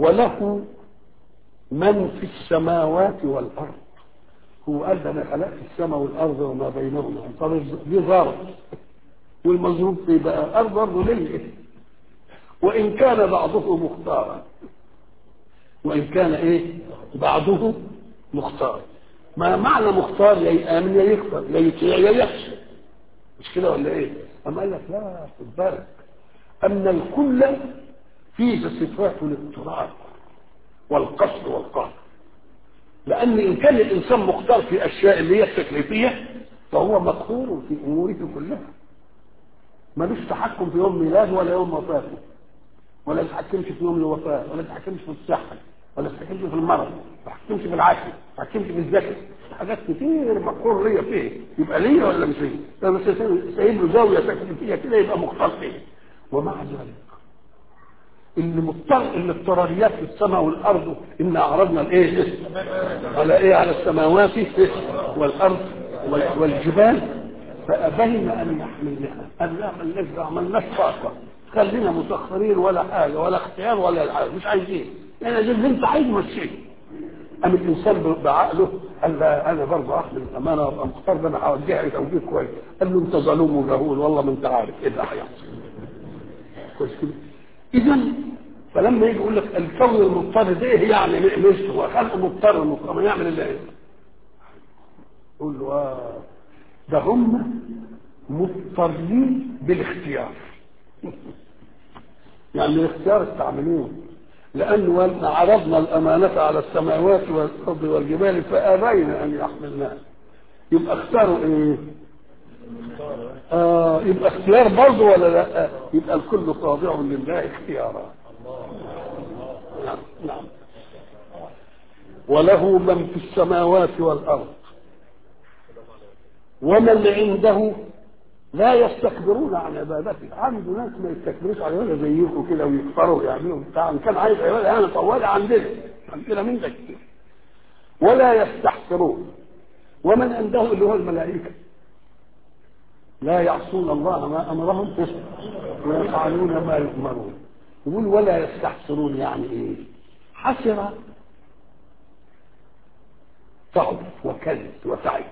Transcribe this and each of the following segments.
وله من في السماوات والارض هو قال ده انا خلقت السماء والارض وما بينهما طب دي ظرف والمظروف في بقى الارض برضه ليه وان كان بعضه مختارا وان كان ايه بعضه مختار ما معنى مختار يا يامن يا يكفر يا يطيع يا يخشى مش كده ولا ايه اما قال لك لا خد بالك ان الكل فيه صفات الاضطراب والقصر والقهر لان ان كان الانسان مختار في اشياء اللي هي التكليفيه فهو مقهور في اموره كلها ملوش تحكم في يوم ميلاده ولا يوم وفاته ولا يتحكمش في يوم الوفاه ولا يتحكمش في الصحه ولا يتحكمش في المرض ما يتحكمش في العافيه ما يتحكمش في الذكر حاجات كتير مقهور ليا فيه يبقى ليا ولا مش ليا ده بس سايب له زاويه تكليفيه كده يبقى مختار فيه ومع ذلك اللي مضطر الاضطراريات في السماء والارض ان اعرضنا الايه على ايه على السماوات والارض والجبال فابين ان يحملنها قال لا مالناش دعوه مالناش طاقه خلينا مسخرين ولا حاجه ولا اختيار ولا حاجه مش عايزين انا دي اللي انت عايزه مشيه قام الانسان بعقله قال لا انا برضه احمل الامانه وابقى مختار ده انا هوجهها توجيه كويس قال له انت ظلوم وجهول والله ما انت عارف ايه اللي هيحصل كويس كده اذا فلما يجي يقول لك الكون المضطر ده ايه يعني مش هو خلق مضطر مضطر ما يعمل الا ايه يقول له آه ده هم مضطرين بالاختيار يعني الاختيار استعملوه لأن عرضنا الأمانة على السماوات والأرض والجبال فأبين أن يحملناها يبقى اختاروا إيه؟ آه يبقى اختيار برضه ولا لا؟ يبقى الكل خاضع لله اختيارا. نعم نعم. وله من في السماوات والأرض ومن عنده لا يستكبرون عن عبادته عنده ناس ما يستكبروش عن عباده زيكم كده ويكفروا ويعملوا بتاع ان كان عايز عباده انا طوالي عندنا عندنا من ده كتير ولا يستحسرون ومن عنده اللي هو الملائكه لا يعصون الله ما امرهم ويفعلون ما يؤمرون يقول ولا يستحسرون يعني ايه حسر صعب وكذب وتعب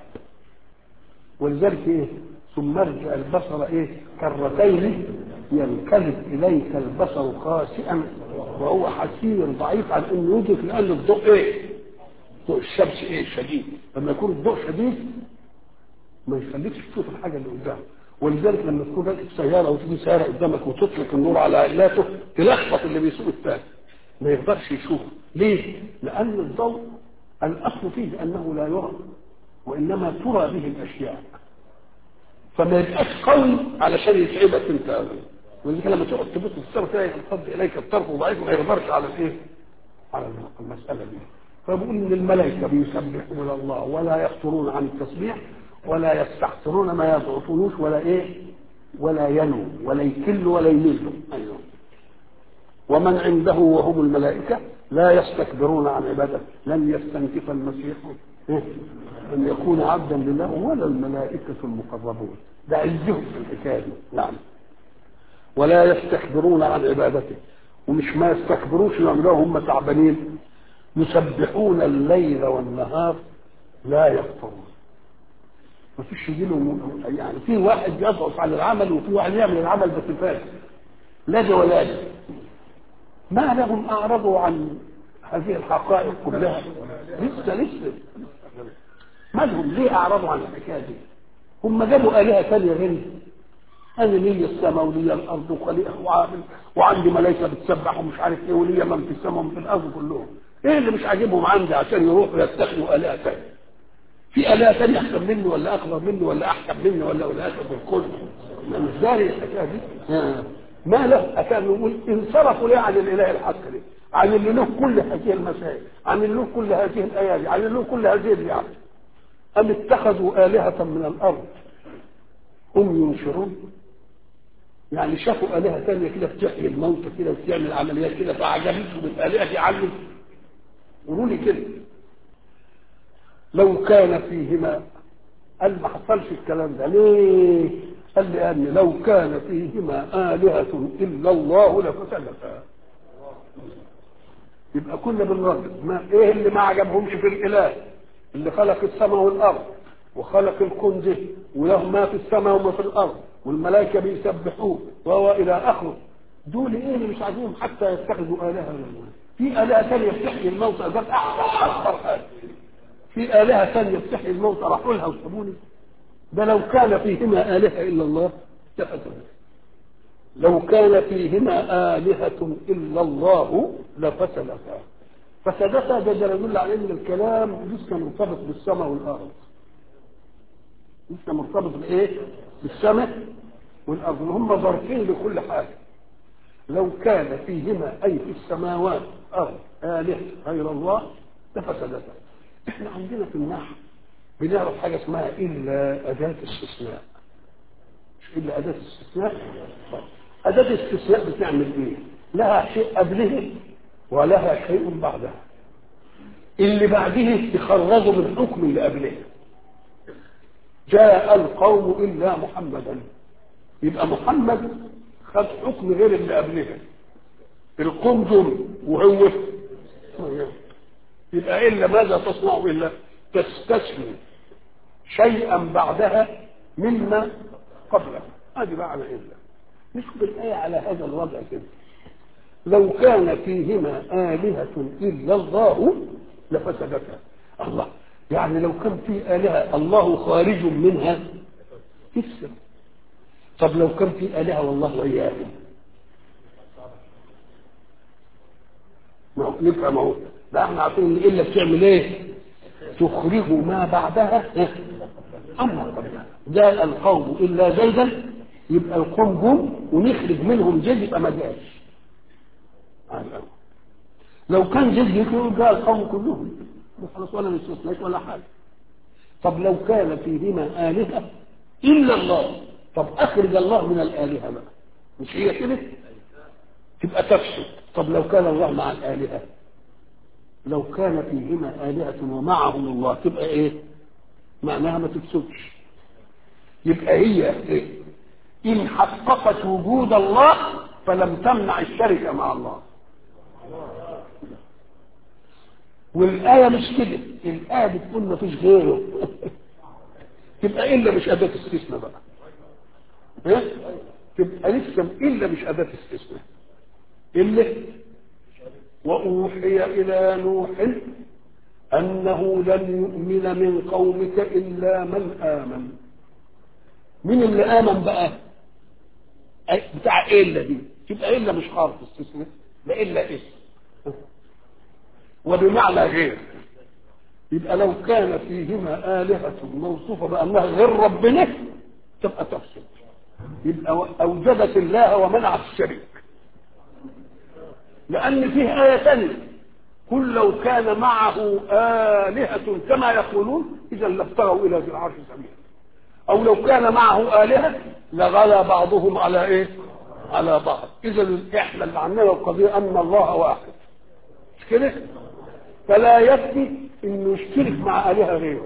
ولذلك ايه ثم ارجع البصر ايه كرتين ينقلب اليك البصر خاسئا وهو حسير ضعيف عن انه يدرك لان الضوء ايه ضوء الشمس ايه شديد لما يكون الضوء شديد ما يخليكش تشوف الحاجه اللي قدامك ولذلك لما تكون راكب سياره وتيجي سياره قدامك وتطلق النور على علاته تلخبط اللي بيسوق الثاني ما يقدرش يشوف ليه؟ لان الضوء الاصل فيه انه لا يرى وانما ترى به الاشياء فما يبقاش قوي علشان يتعبك انت ابدا ولذلك لما تقعد تبص في السماء تلاقي ينفض اليك الطرف ضعيف ما يقدرش على الايه؟ على المساله دي فبقول ان الملائكه بيسبحون الله ولا يخطرون عن التسبيح ولا يستحسرون ما يضعفونوش ولا ايه؟ ولا ينو ولا يكل ولا يمل ايوه ومن عنده وهم الملائكه لا يستكبرون عن عبادته لن يستنكف المسيح أن يكون عبدا لله ولا الملائكة المقربون ده عزهم في الحكاية دي نعم ولا يستكبرون عن عبادته ومش ما يستكبروش يعملوها هم تعبانين يسبحون الليل والنهار لا يفترون ما فيش يجي يعني في واحد يضعف عن العمل وفي واحد يعمل العمل بصفات لا ده ولا ده ما لهم اعرضوا عن هذه الحقائق كلها لسه لسه ما لهم ليه اعرضوا عن الحكايه دي هم جابوا الهه ثانيه غير انا لي السماء ولي الارض وخليقه وعامل وعندي ملائكه بتسبح ومش عارف ايه ولي من في السماء ومن في الارض كلهم ايه اللي مش عاجبهم عندي عشان يروحوا يتخذوا الهه ثانيه في الهه ثانيه احسن مني ولا اكبر مني ولا احسن مني ولا ولا اكبر الكل مش داري الحكايه دي ما له أكان نقول انصرفوا ليه عن الإله الحق ليه عن اللي له كل هذه المسائل عن اللي له كل هذه الآيات عن اللي له كل هذه النعم أم اتخذوا آلهة من الأرض هم ينشرون يعني شافوا آلهة ثانية كده بتحيي الموتى كده وبتعمل عمليات كده فعجبتهم الآلهة دي عنه قولوا لي كده لو كان فيهما قال ما حصلش الكلام ده ليه؟ قال لأن لو كان فيهما آلهة إلا الله لفسدتا يبقى كنا بنردد ما ايه اللي ما عجبهمش في الاله اللي خلق السماء والارض وخلق الكون ده وله ما في السماء وما في الارض والملائكه بيسبحوه وهو الى اخره دول ايه اللي مش عايزين حتى يتخذوا الهه في الهه ثانيه بتحيي الموتى ده احسن اكثر حاجه في الهه ثانيه بتحيي الموتى راحوا لها وسابوني ده لو كان فيهما الهه الا الله لفسدتا لو كان فيهما آلهة إلا الله لفسدتا فسدتا ده ده يدل على ان الكلام لسه مرتبط بالسماء والارض لسه مرتبط بايه بالسماء والارض هم ظرفين لكل حاجه لو كان فيهما اي في السماوات ارض الهه غير الله لفسدتا احنا عندنا في النحو بنعرف حاجه اسمها الا اداه استثناء مش الا اداه استثناء طيب. اداه الاستثناء بتعمل ايه لها شيء قبله ولها شيء بعدها اللي بعده يخرجوا من حكم اللي قبله جاء القوم الا محمدا يبقى محمد خد حكم غير اللي قبله القوم دول وهو يبقى الا ماذا تصنع الا تستثني شيئا بعدها مما قبله هذه معنى الا نشوف الايه على هذا الوضع كده لو كان فيهما آلهة إلا الله لفسدتا الله يعني لو كان في آلهة الله خارج منها تفسد طب لو كان في آلهة والله وإياهم ما هو نفهم اهو ده احنا عارفين ان الا بتعمل ايه؟ تخرج ما بعدها اما قبلها جاء القوم الا زيدا يبقى القوم جم ونخرج منهم زيد يبقى ما جاش لو كان زيد يقول جاء القوم كلهم خلاص ولا استثناء ولا حاجه طب لو كان فيهما آلهة إلا الله طب أخرج الله من الآلهة بقى مش هي كده تبقى تفسد طب لو كان الله مع الآلهة لو كان فيهما آلهة ومعهم الله تبقى إيه معناها ما تفسدش يبقى هي إيه؟ إن حققت وجود الله فلم تمنع الشركة مع الله والآية مش كده الآية بتقول ما فيش غيره تبقى إلا مش أداة استثناء بقى إيه؟ تبقى لسه إلا مش أداة استثناء إلا وأوحي إلى نوح أنه لن يؤمن من قومك إلا من آمن مين اللي آمن بقى بتاع إلا دي تبقى إلا مش حرف استثناء ده إلا اسم وبمعنى غير يبقى لو كان فيهما آلهة موصوفة بأنها غير ربنا تبقى تفسد يبقى أوجدت الله ومنعت الشريك لأن فيه آية ثانية قل لو كان معه آلهة كما يقولون إذا لابتغوا إلى ذي العرش سبيلا أو لو كان معه آلهة لغلا بعضهم على إيه؟ على بعض إذا إحنا اللي عندنا القضية أن الله واحد مش كده؟ فلا يكفي انه يشترك مع الهه غيره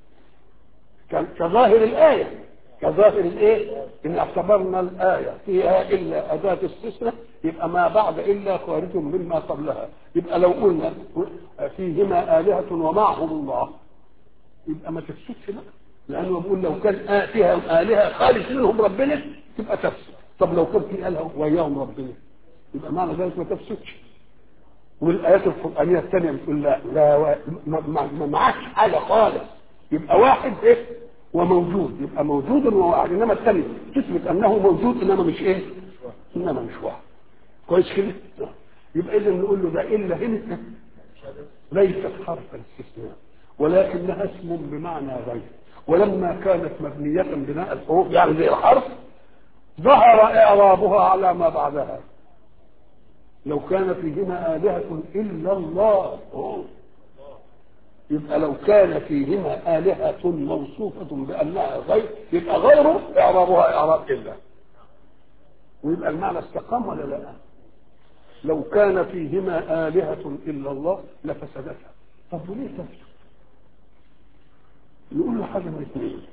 كظاهر الايه كظاهر الايه ان اعتبرنا الايه فيها الا اداه استثناء يبقى ما بعد الا خارج مما قبلها يبقى لو قلنا فيهما الهه ومعهم الله يبقى ما تفسدش بقى لانه بيقول لو كان فيها الهه خالص منهم ربنا تبقى تفسد طب لو كان في الهه وياهم ربنا يبقى معنى ذلك ما تفسدش والايات القرانيه الثانيه بتقول لا لا ما معكش حاجه خالص يبقى واحد ايه وموجود يبقى موجود وواحد انما الثاني تثبت انه موجود انما مش ايه انما مش واحد كويس كده يبقى اذا نقول له ده الا هنا ليست حرف الاستثناء ولكنها اسم بمعنى غير ولما كانت مبنية بناء الحروف يعني زي الحرف ظهر إعرابها على ما بعدها لو كان فيهما آلهة إلا الله يبقى لو كان فيهما آلهة موصوفة بأنها غير يبقى غيره إعرابها إعراب إلا ويبقى المعنى استقام ولا لا لو كان فيهما آلهة إلا الله لفسدتها طب وليه تفسد نقول له حاجة من اثنين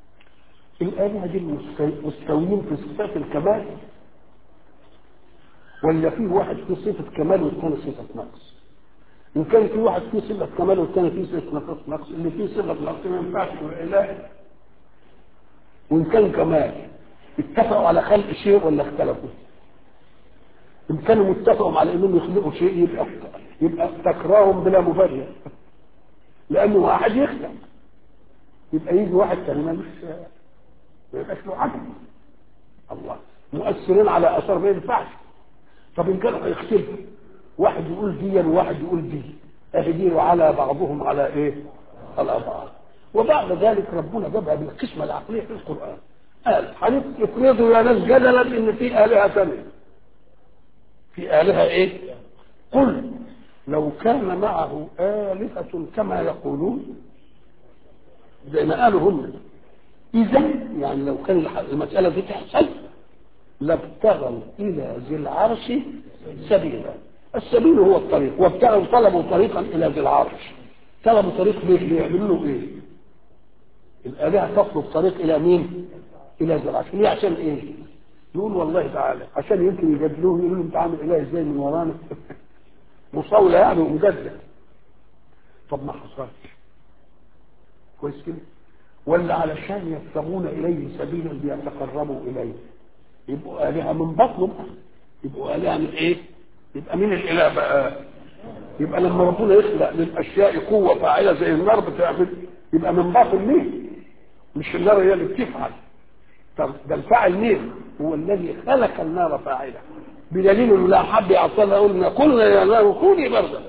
الآلهة دي المستويين في صفات الكمال ولا في واحد فيه صفة كمال والثاني صفة نقص إن كان في واحد فيه صفة كمال والثاني فيه صفة نقص نقص اللي فيه صفة نقص ما ينفعش يبقى إله وإن كان كمال اتفقوا على خلق شيء ولا اختلفوا إن كانوا متفقوا على إنهم يخلقوا شيء يبقى يبقى تكرارهم بلا مبرر لأنه واحد يخلق يبقى يجي واحد تاني ملوش ما يبقاش له عدل الله مؤثرين على اثار ما ينفعش طب ان كانوا هيختلفوا واحد يقول دي وواحد يقول دي اهديروا على بعضهم على ايه؟ على بعض وبعد ذلك ربنا جابها بالقسمه العقليه في القران قال هنفرضوا يا ناس جدلا ان في الهه ثانيه في الهه ايه؟ قل لو كان معه آلهة كما يقولون زي ما قالوا هم إذا يعني لو كان المسألة دي تحصل لابتغوا إلى ذي العرش سبيلا السبيل هو الطريق وابتغوا طلبوا طريقا إلى ذي العرش طلبوا طريق ليه ليعملوا له إيه الآلهة تطلب طريق إلى مين إلى ذي العرش ليه عشان إيه يقول والله تعالى عشان يمكن يجادلوه يقولوا انت عامل اله ازاي من ورانا مصاولة يعني ومجادلة طب ما حصلش كويس كده ولا علشان يبتغون اليه سبيلا ليتقربوا اليه يبقوا الهه من بطنه بقى يبقوا الهه من ايه؟ يبقى مين الاله بقى؟ يبقى لما ربنا يخلق للاشياء قوه فاعله زي النار بتعمل يبقى من باطن مين؟ مش النار هي اللي بتفعل طب ده الفاعل مين؟ هو الذي خلق النار فاعله بدليل انه لا حب يعطلها يقول لنا قلنا يا نار كوني بردا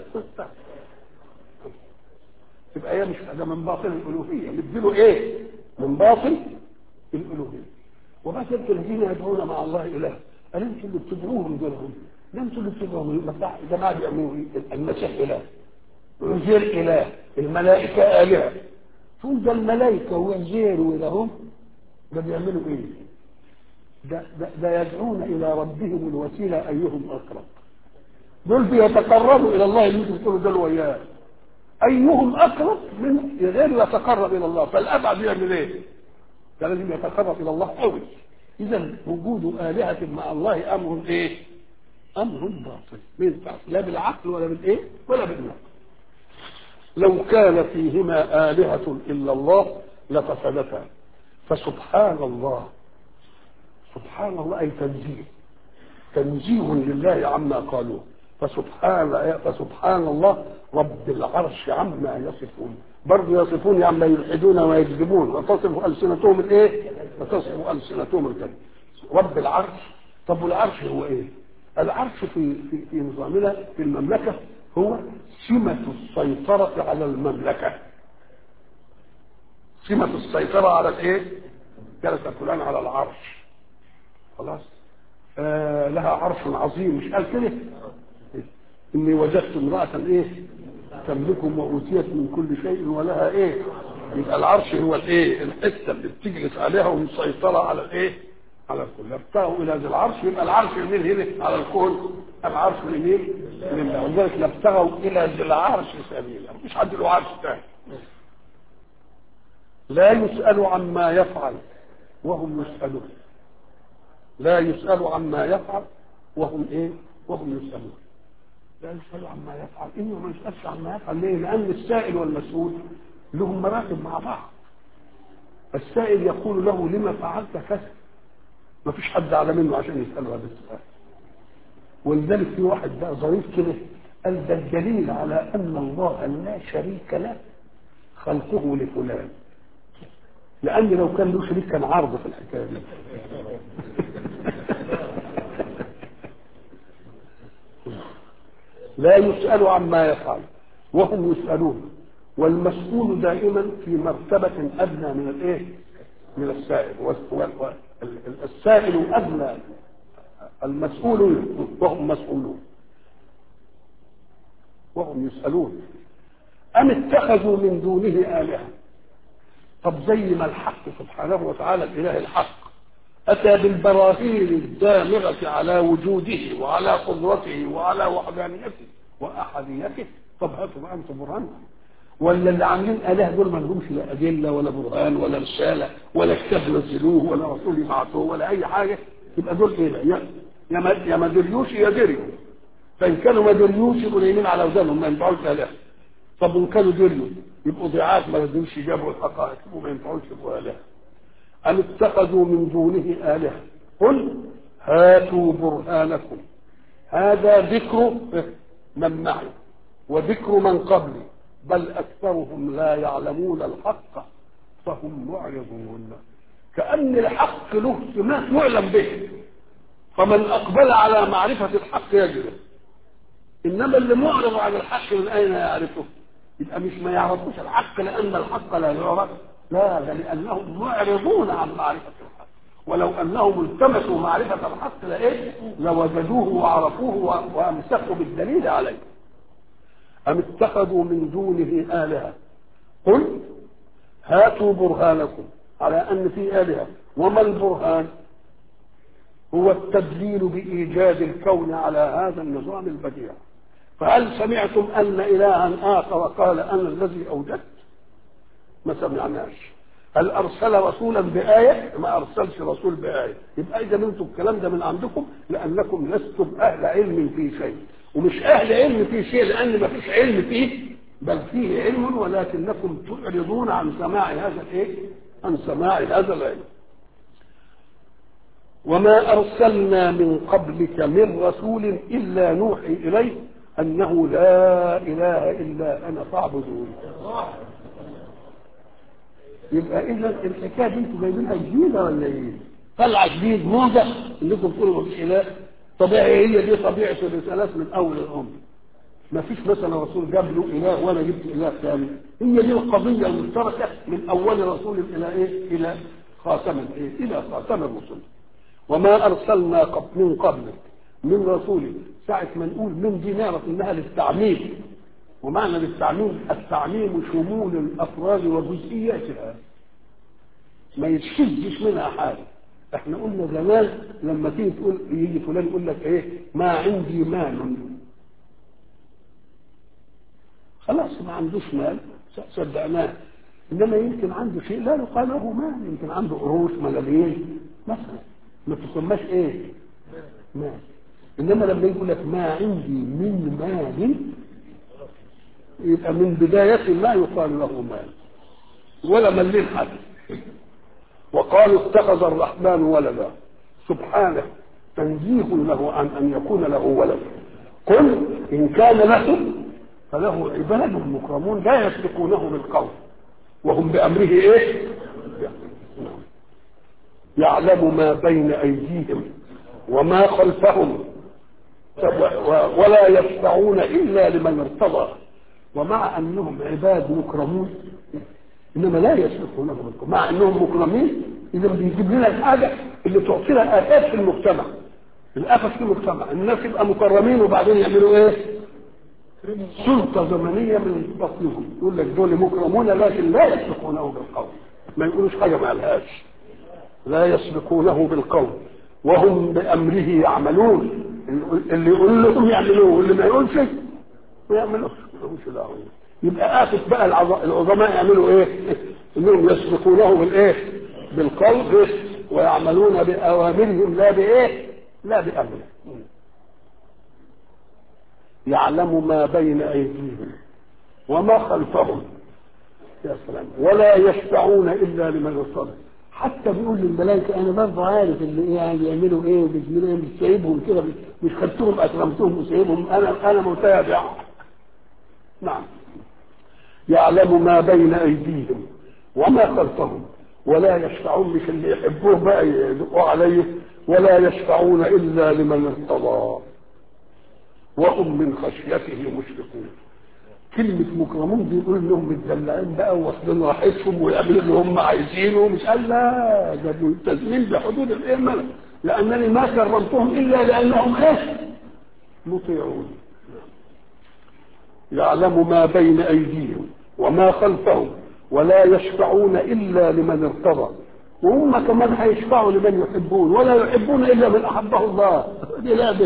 يبقى هي مش ده من باطن الالوهيه نديله ايه؟ من باطن الالوهيه وما تلك الذين يدعون مع الله اله قال انتوا اللي بتدعوهم دولهم ده انتوا اللي بتدعوهم جماعه بيعملوا ايه؟ المسيح اله وزير اله الملائكه الهه تقول ده الملائكه وزير ولهم ده بيعملوا ايه؟ ده, ده, ده يدعون الى ربهم الوسيله ايهم اقرب دول بيتقربوا الى الله اللي انتم بتقولوا دول وياه ايهم اقرب من غير يتقرب الى الله فالابعد يعمل ايه؟ ده لازم يتقرب الى الله قوي اذا وجود الهه مع الله امر ايه؟ امر باطل ما ينفعش لا بالعقل ولا بالايه؟ ولا بالنقل لو كان فيهما آلهة إلا الله لفسدتا فسبحان الله سبحان الله أي تنزيه تنزيه لله عما قالوه فسبحان فسبحان الله رب العرش عما يصفون برضه يصفون عما يلحدون ويكذبون وتصف ألسنتهم الإيه؟ وتصف ألسنتهم الكذب رب العرش طب والعرش هو إيه؟ العرش في في, في نظامنا في المملكة هو سمة السيطرة على المملكة سمة السيطرة على الإيه؟ جلس فلان على العرش خلاص آه لها عرش عظيم مش قال كده اني وجدت امراه ايه تملكهم واوتيت من كل شيء ولها ايه يبقى العرش هو الايه الحته اللي بتجلس عليها ومسيطره على الايه على الكل ابتغوا الى ذي العرش يبقى العرش لمين هنا على الكون العرش لمين لله ولذلك لابتغوا الى ذي العرش سبيلا مفيش حد له عرش تاني لا يسأل عما يفعل وهم يسألون لا يسأل عما يفعل وهم ايه وهم يسألون لا يسأل عما يفعل انه ما يسألش عما يفعل ليه لان السائل والمسؤول لهم مراتب مع بعض السائل يقول له لما فعلت كذا ما فيش حد اعلى منه عشان يسأله هذا السؤال ولذلك في واحد بقى ظريف كده قال ده الدليل على ان الله لا شريك له خلقه لفلان لان لو كان له شريك كان عرض في الحكايه دي لا يسأل عما يفعل وهم يسألون والمسؤول دائما في مرتبة أدنى من الإيه؟ من السائل السائل أدنى المسؤول وهم مسؤولون وهم يسألون أم اتخذوا من دونه آلهة طب زي ما الحق سبحانه وتعالى الإله الحق أتى بالبراهين الدامغة على وجوده وعلى قدرته وعلى وحدانيته وأحديته طب هاتوا بقى أنتم برهان ولا اللي عاملين آلهة دول ما لهمش لا أدلة ولا برهان ولا رسالة ولا كتاب نزلوه ولا رسول يبعثوه ولا أي حاجة يبقى دول إيه يعني يا ما يا ما دريوش يا دريوا فان كانوا ما دريوش يبقوا نايمين على ودانهم ما ينفعوش اله طب وان كانوا دريوا يبقوا ضعاف ما يقدروش يجابوا الحقائق وما ينفعوش يبقوا اله أم اتخذوا من دونه آلهة قل هاتوا برهانكم هذا ذكر من معي وذكر من قبلي بل أكثرهم لا يعلمون الحق فهم معرضون كأن الحق له سمات يعلم به فمن أقبل على معرفة الحق يجده إنما اللي معرض عن الحق من أين يعرفه يبقى مش ما يعرفوش الحق لأن الحق لا يعرف لا ده لأنهم معرضون عن معرفة الحق ولو أنهم التمسوا معرفة الحق لإيه لوجدوه وعرفوه وأمسكوا بالدليل عليه أم اتخذوا من دونه آلهة قل هاتوا برهانكم على أن في آلهة وما البرهان هو التدليل بإيجاد الكون على هذا النظام البديع فهل سمعتم أن إلها آخر قال أنا الذي أوجدت ما سمعناش هل أرسل رسولا بآية ما أرسلش رسول بآية يبقى إذا أنتم الكلام ده من عندكم لأنكم لستم أهل علم في شيء ومش أهل علم في شيء لأن ما فيش علم فيه بل فيه علم ولكنكم تعرضون عن سماع هذا الإيه؟ عن سماع هذا العلم وما أرسلنا من قبلك من رسول إلا نوحي إليه أنه لا إله إلا أنا فاعبدون يبقى إذا الحكاية دي أنتوا جايبينها جديدة ولا إيه؟ طلع جديد موجة إنكم تقولوا مفيش إله طبيعي هي دي طبيعة الرسالات من أول الأمر ما فيش مثلا رسول جاب له إله وأنا جبت إله ثاني هي دي القضية المشتركة من أول رسول إلى إيه؟ إلى خاتم الإيه؟ إلى خاتم الرسل وما أرسلنا قبل من قبلك من رسول ساعة ما نقول من دي نعرف إنها للتعميم ومعنى للتعميم التعميم شمول الأفراد وجزئياتها ما يتشدش منها حاجة احنا قلنا زمان لما تيجي تقول يجي فلان يقول لك ايه ما عندي مال خلاص ما عندوش مال صدقناه انما يمكن عنده شيء لا يقال له مال يمكن عنده قروش ملايين مثلا ما تسماش ايه مال انما لما يقول لك ما عندي من مال يبقى من بداية ما يقال له مال ولا ملين حد وقالوا اتخذ الرحمن ولدا سبحانه تنزيه له عن ان يكون له ولد قل ان كان له فله عباد مكرمون لا يسبقونه بالقول وهم بامره ايه يعلم ما بين ايديهم وما خلفهم ولا يشفعون الا لمن ارتضى ومع انهم عباد مكرمون انما لا يسبقونه بالقول مع انهم مكرمين اذا بيجيب لنا الحاجه اللي تعطينا الافات في المجتمع الافات في المجتمع الناس يبقى مكرمين وبعدين يعملوا ايه سلطة زمنية من بطنهم يقول لك دول مكرمون لكن لا يسبقونه بالقول ما يقولوش حاجة ما قالهاش لا يسبقونه بالقول وهم بأمره يعملون اللي يقول لهم يعملوه واللي ما يقولش ما يعملوش يبقى آفت بقى العظماء يعملوا ايه انهم يسبقونه بالايه بالقول ويعملون بأوامرهم لا بايه لا بأمره يعلم ما بين أيديهم وما خلفهم يا سلام ولا يشفعون إلا لمن ارتضى حتى بيقول للملائكة أنا برضه عارف اللي يعني يعملوا إيه وبيعملوا إيه مش سايبهم كده مش خدتهم أكرمتهم وسايبهم أنا أنا متابع نعم يعلم ما بين أيديهم وما خلفهم ولا يشفعون مش اللي يحبوه بقى يدقوا عليه ولا يشفعون إلا لمن ارتضى وهم من خشيته مشفقون كلمة مكرمون دي يقول انهم متدلعين بقى واخدين راحتهم ويعملوا اللي هم عايزينه مش قال لا ده ملتزمين بحدود الإيمان لأنني ما كرمتهم إلا لأنهم ايه؟ مطيعون يعلم ما بين أيديهم وما خلفهم ولا يشفعون إلا لمن ارتضى وهم كمان هيشفعوا لمن يحبون ولا يحبون إلا من أحبه الله دي لعبة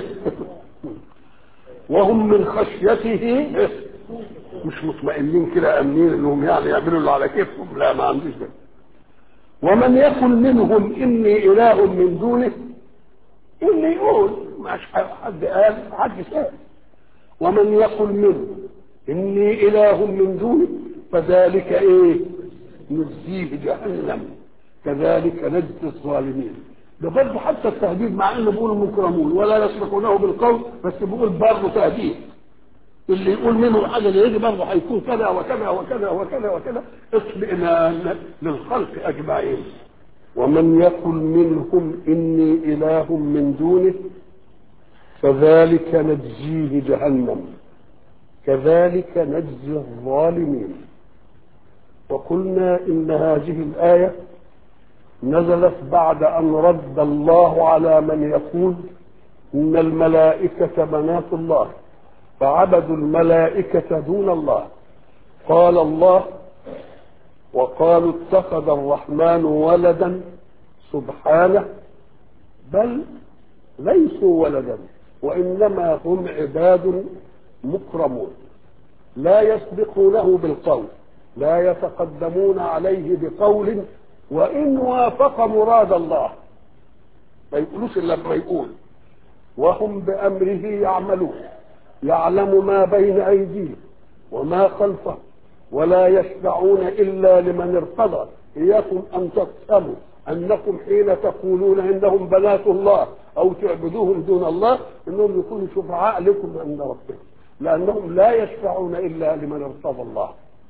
وهم من خشيته مش مطمئنين كده امنين انهم يعني يعملوا اللي على كيفهم لا ما عنديش ده ومن يكن منهم اني اله من دونه اللي يقول مش حد قال حد سأل ومن يقل منه إني إله من دونه فذلك إيه نجزيه جهنم كذلك نجزي الظالمين ده برضه حتى التهديد مع انه بيقولوا مكرمون ولا يسبقونه بالقول بس بيقول برضه تهديد اللي يقول منه الحاجه اللي يجي برضه هيكون كذا وكذا وكذا وكذا وكذا اطمئنان للخلق اجمعين ومن يقل منهم اني اله من دونه فذلك نجزيه جهنم كذلك نجزي الظالمين وقلنا ان هذه الايه نزلت بعد ان رد الله على من يقول ان الملائكه بنات الله فعبدوا الملائكه دون الله قال الله وقالوا اتخذ الرحمن ولدا سبحانه بل ليسوا ولدا وانما هم عباد مكرمون لا يسبقونه بالقول لا يتقدمون عليه بقول وان وافق مراد الله ما يقولوش الا لما يقول وهم بامره يعملون يعلم ما بين ايديهم وما خلفهم ولا يشفعون الا لمن ارتضى اياكم ان تفهموا انكم حين تقولون انهم بنات الله او تعبدوهم دون الله انهم يكونوا شفعاء لكم عند ربكم لانهم لا يشفعون الا لمن ارتضى الله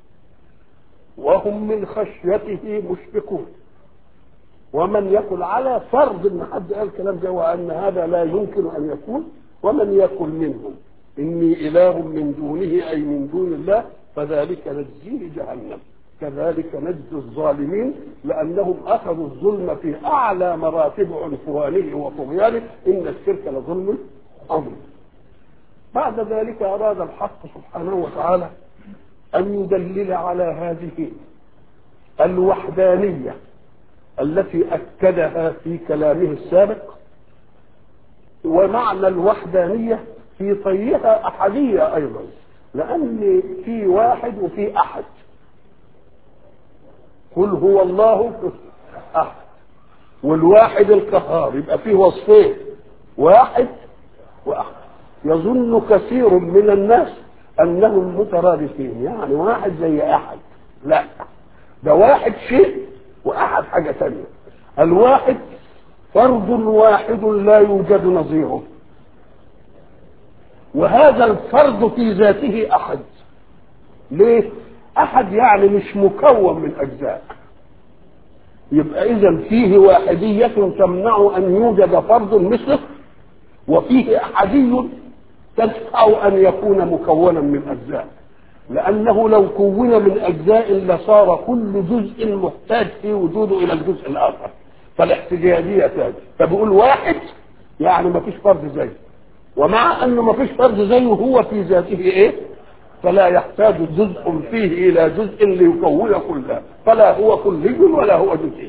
وهم من خشيته مشفقون ومن يقل على فرض ان حد قال الكلام ده وان هذا لا يمكن ان يكون ومن يقل منهم اني اله من دونه اي من دون الله فذلك نجزيه جهنم كذلك نجزي الظالمين لانهم اخذوا الظلم في اعلى مراتب عنفوانه وطغيانه ان الشرك لظلم عظيم بعد ذلك اراد الحق سبحانه وتعالى ان يدلل على هذه الوحدانيه التي اكدها في كلامه السابق ومعنى الوحدانيه في طيها احديه ايضا لان في واحد وفي احد قل هو الله احد والواحد القهار يبقى فيه وصفين واحد واحد يظن كثير من الناس انهم مترادفين يعني واحد زي احد لا ده واحد شيء واحد حاجه ثانيه الواحد فرد واحد لا يوجد نظيره وهذا الفرد في ذاته احد ليه احد يعني مش مكون من اجزاء يبقى اذا فيه واحديه تمنع ان يوجد فرد مثله وفيه احدي تدفع ان يكون مكونا من اجزاء لانه لو كون من اجزاء لصار كل جزء محتاج في وجوده الى الجزء الاخر فالاحتجاجيه تاج فبيقول واحد يعني ما فيش فرد زيه ومع انه ما فيش فرد زيه هو في ذاته ايه فلا يحتاج جزء فيه الى جزء ليكون كله فلا هو كلي ولا هو جزئي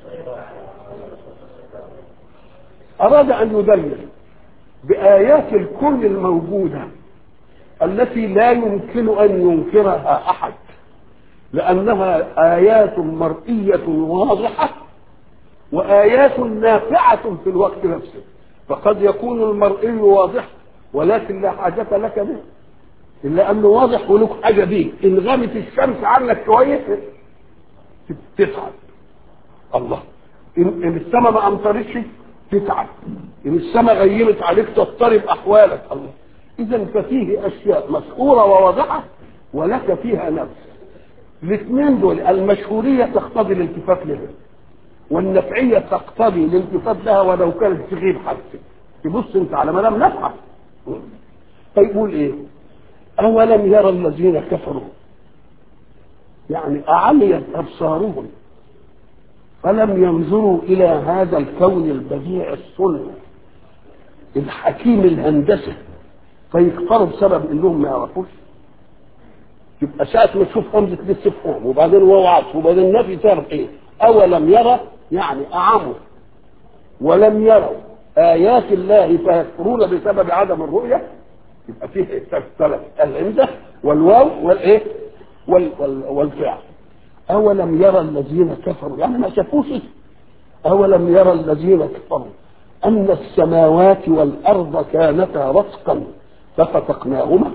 اراد ان يدلل بايات الكون الموجوده التي لا يمكن ان ينكرها احد لانها ايات مرئيه واضحه وايات نافعه في الوقت نفسه فقد يكون المرئي واضح ولكن لا حاجه لك به الا انه واضح ولك حاجه بيه ان غابت الشمس عنك شويه تتعب الله ان, إن السماء ما امطرتش تتعب ان السماء غيمت عليك تضطرب احوالك الله اذا ففيه اشياء مشهوره وواضحه ولك فيها نفس الاثنين دول المشهوريه تقتضي الالتفات لها والنفعيه تقتضي الالتفات لها ولو كانت تغيب حتى تبص انت على ما دام نفعه فيقول ايه اولم يرى الذين كفروا يعني اعميت ابصارهم فلم ينظروا الى هذا الكون البديع الصلب الحكيم الهندسه فيكفروا بسبب انهم ما يعرفوش يبقى ساعة ما تشوف همزة الاستفهام وبعدين واو عطف وبعدين نفي تعرف ايه؟ أولم يرى يعني أعموا ولم يروا آيات الله فيكفرون بسبب عدم الرؤية يبقى فيه ثلاث العنده والواو والايه؟ وال وال والفعل أولم يرى الذين كفروا يعني ما شافوش أولم يرى الذين كفروا أن السماوات والأرض كانتا رتقا ففتقناهما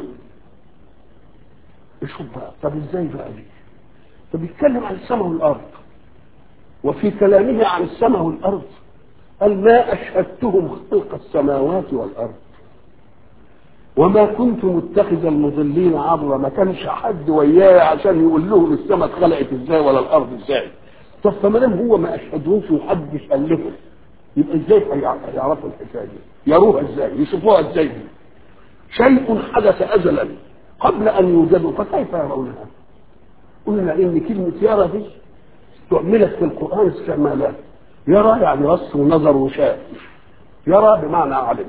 شوف بقى طب ازاي بقى دي؟ فبيتكلم عن السماء والأرض وفي كلامه عن السماء والأرض قال ما أشهدتهم خلق السماوات والأرض وما كنت متخذ المضلين عبرا ما كانش حد وياي عشان يقول لهم السماء اتخلقت ازاي ولا الارض ازاي طب فما دام هو ما اشهدهمش ومحدش قال لهم يبقى ازاي هيعرفوا الحكايه دي؟ يروها ازاي؟ يشوفوها ازاي؟ شيء حدث ازلا قبل ان يوجدوا فكيف يرونها؟ قلنا ان كلمه يرى دي استعملت في القران استعمالات يرى يعني بص ونظر وشاف يرى بمعنى علم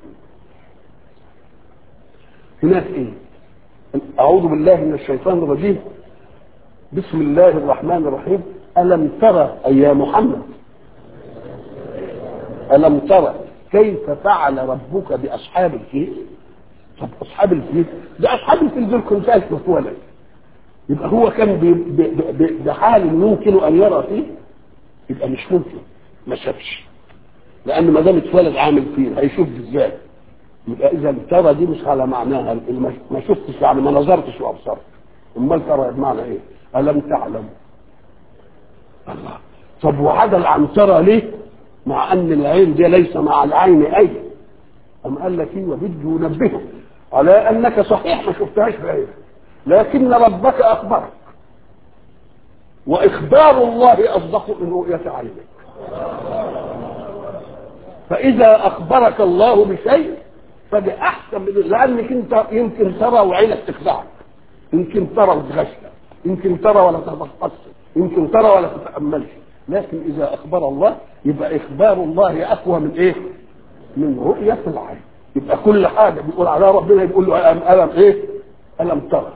هناك ايه اعوذ بالله من الشيطان الرجيم بسم الله الرحمن الرحيم الم ترى اي يا محمد الم ترى كيف فعل ربك باصحاب الفيل طب اصحاب الفيل ده اصحاب الفيل دول كنت الف ولد يبقى هو كان بحال يمكن ان يرى فيه يبقى مش ممكن ما شافش لان ما دام اتولد عامل فيل هيشوف ازاي يبقى اذا ترى دي مش على معناها ما شفتش يعني ما نظرتش وابصرت امال ترى بمعنى ايه؟ الم تعلم الله طب وعدل عن ترى ليه؟ مع ان العين دي ليس مع العين اي أم قال لك ايه وبده ينبهه على انك صحيح ما شفتهاش بعينك لكن ربك اخبرك واخبار الله اصدق من رؤيه عينك فاذا اخبرك الله بشيء فده احسن من لانك انت يمكن ترى وعينك تخدعك يمكن ترى وتغشى يمكن ترى ولا تتفقص يمكن ترى ولا تتاملش لكن اذا اخبر الله يبقى اخبار الله اقوى من ايه؟ من رؤيه العين يبقى كل حاجه بيقول عليها ربنا يقول له الم الم ايه؟ الم ترى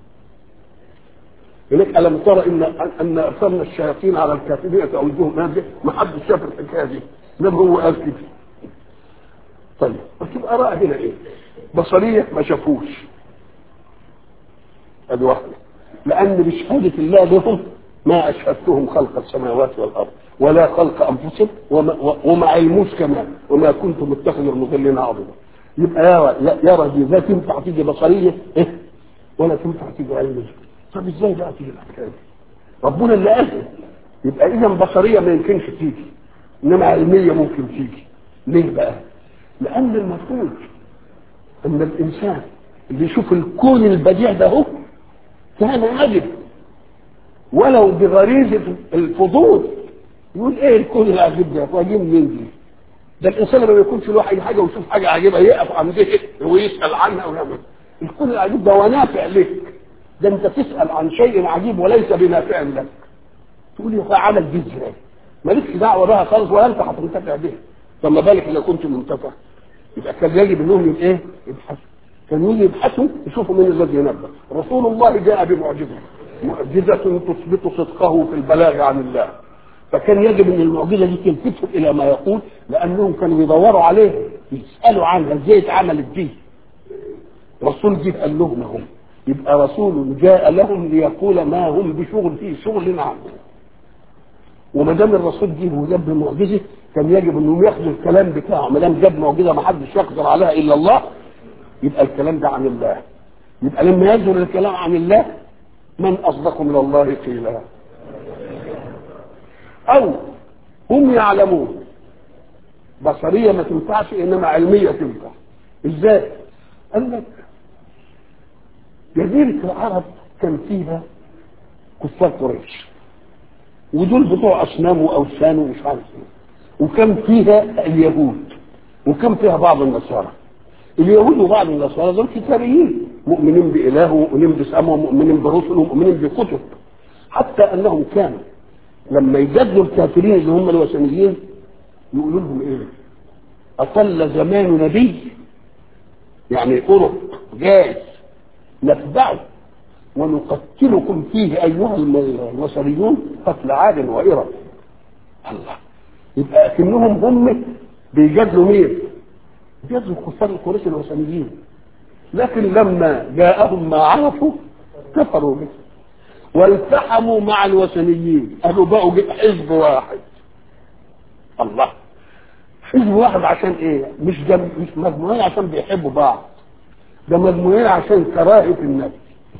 هناك الم ترى ان ان ارسلنا الشياطين على الكافرين تعوذهم نازل ما حدش شاف الحكايه دي انما هو قال كده طيب وتبقى رأى هنا ايه بصرية ما شافوش ادي واحدة لان بشهادة الله لهم ما اشهدتهم خلق السماوات والارض ولا خلق انفسهم وما, وما علموش كمان وما كنت متخذ المضلين عضدا يبقى يرى يرى دي لا تنفع تيجي بصرية إيه؟ ولا تنفع تيجي علمية طب ازاي بقى تيجي الحكاية دي؟ ربنا اللي قال يبقى اذا بصرية ما يمكنش تيجي انما علمية ممكن تيجي ليه بقى؟ لأن المفروض أن الإنسان اللي يشوف الكون البديع ده هو كان عجب ولو بغريزة الفضول يقول ايه الكون العجيب ده واجيب مين دي ده الانسان لما يكونش له اي حاجه ويشوف حاجه عجيبه يقف عند ويسال عنها ويعمل الكون العجيب ده ونافع لك ده انت تسال عن شيء عجيب وليس بنافع لك تقول يا عمل دي ازاي مالكش دعوه بها خالص ولا انت هتنتفع بها فما بالك اذا كنت منتفع يبقى كان يجب انهم يبقى ايه يبحثوا كانوا يجي يبحثوا يشوفوا مين الذي ينبه رسول الله جاء بمعجزه معجزه تثبت صدقه في البلاغ عن الله فكان يجب ان المعجزه دي تلفتهم الى ما يقول لانهم كانوا يدوروا عليه يسالوا عنها ازاي اتعملت دي رسول جه قال لهم هم يبقى رسول جاء لهم ليقول ما هم بشغل فيه شغل عنه وما دام الرسول جه وجاب معجزه كان يجب انهم ياخدوا الكلام بتاعه ما دام جاب معجزه ما حدش يقدر عليها الا الله يبقى الكلام ده عن الله يبقى لما يظهر الكلام عن الله من اصدق من الله قيلا او هم يعلمون بصريه ما تنفعش انما علميه تنفع ازاي؟ قال لك جزيره العرب كان فيها كفار قريش ودول بتوع اصنام واوثان ومش عارف ايه وكان فيها اليهود وكان فيها بعض النصارى اليهود وبعض النصارى دول كتابيين مؤمنين بإله ومؤمنين بسماء ومؤمنين برسل ومؤمنين بكتب حتى أنهم كانوا لما يجادلوا الكافرين اللي هم الوثنيين يقولوا لهم إيه؟ أطل زمان نبي يعني قرب جاي نتبعه ونقتلكم فيه أيها الوثنيون قتل عاد وإرم الله يبقى اكنهم هم بيجادلوا مين؟ بيجادلوا كفار القريش الوثنيين لكن لما جاءهم ما عرفوا كفروا به والتحموا مع الوثنيين قالوا بقوا حزب واحد الله حزب واحد عشان ايه مش جم... مش مجموعين عشان بيحبوا بعض ده مجموعين عشان كراهه النبي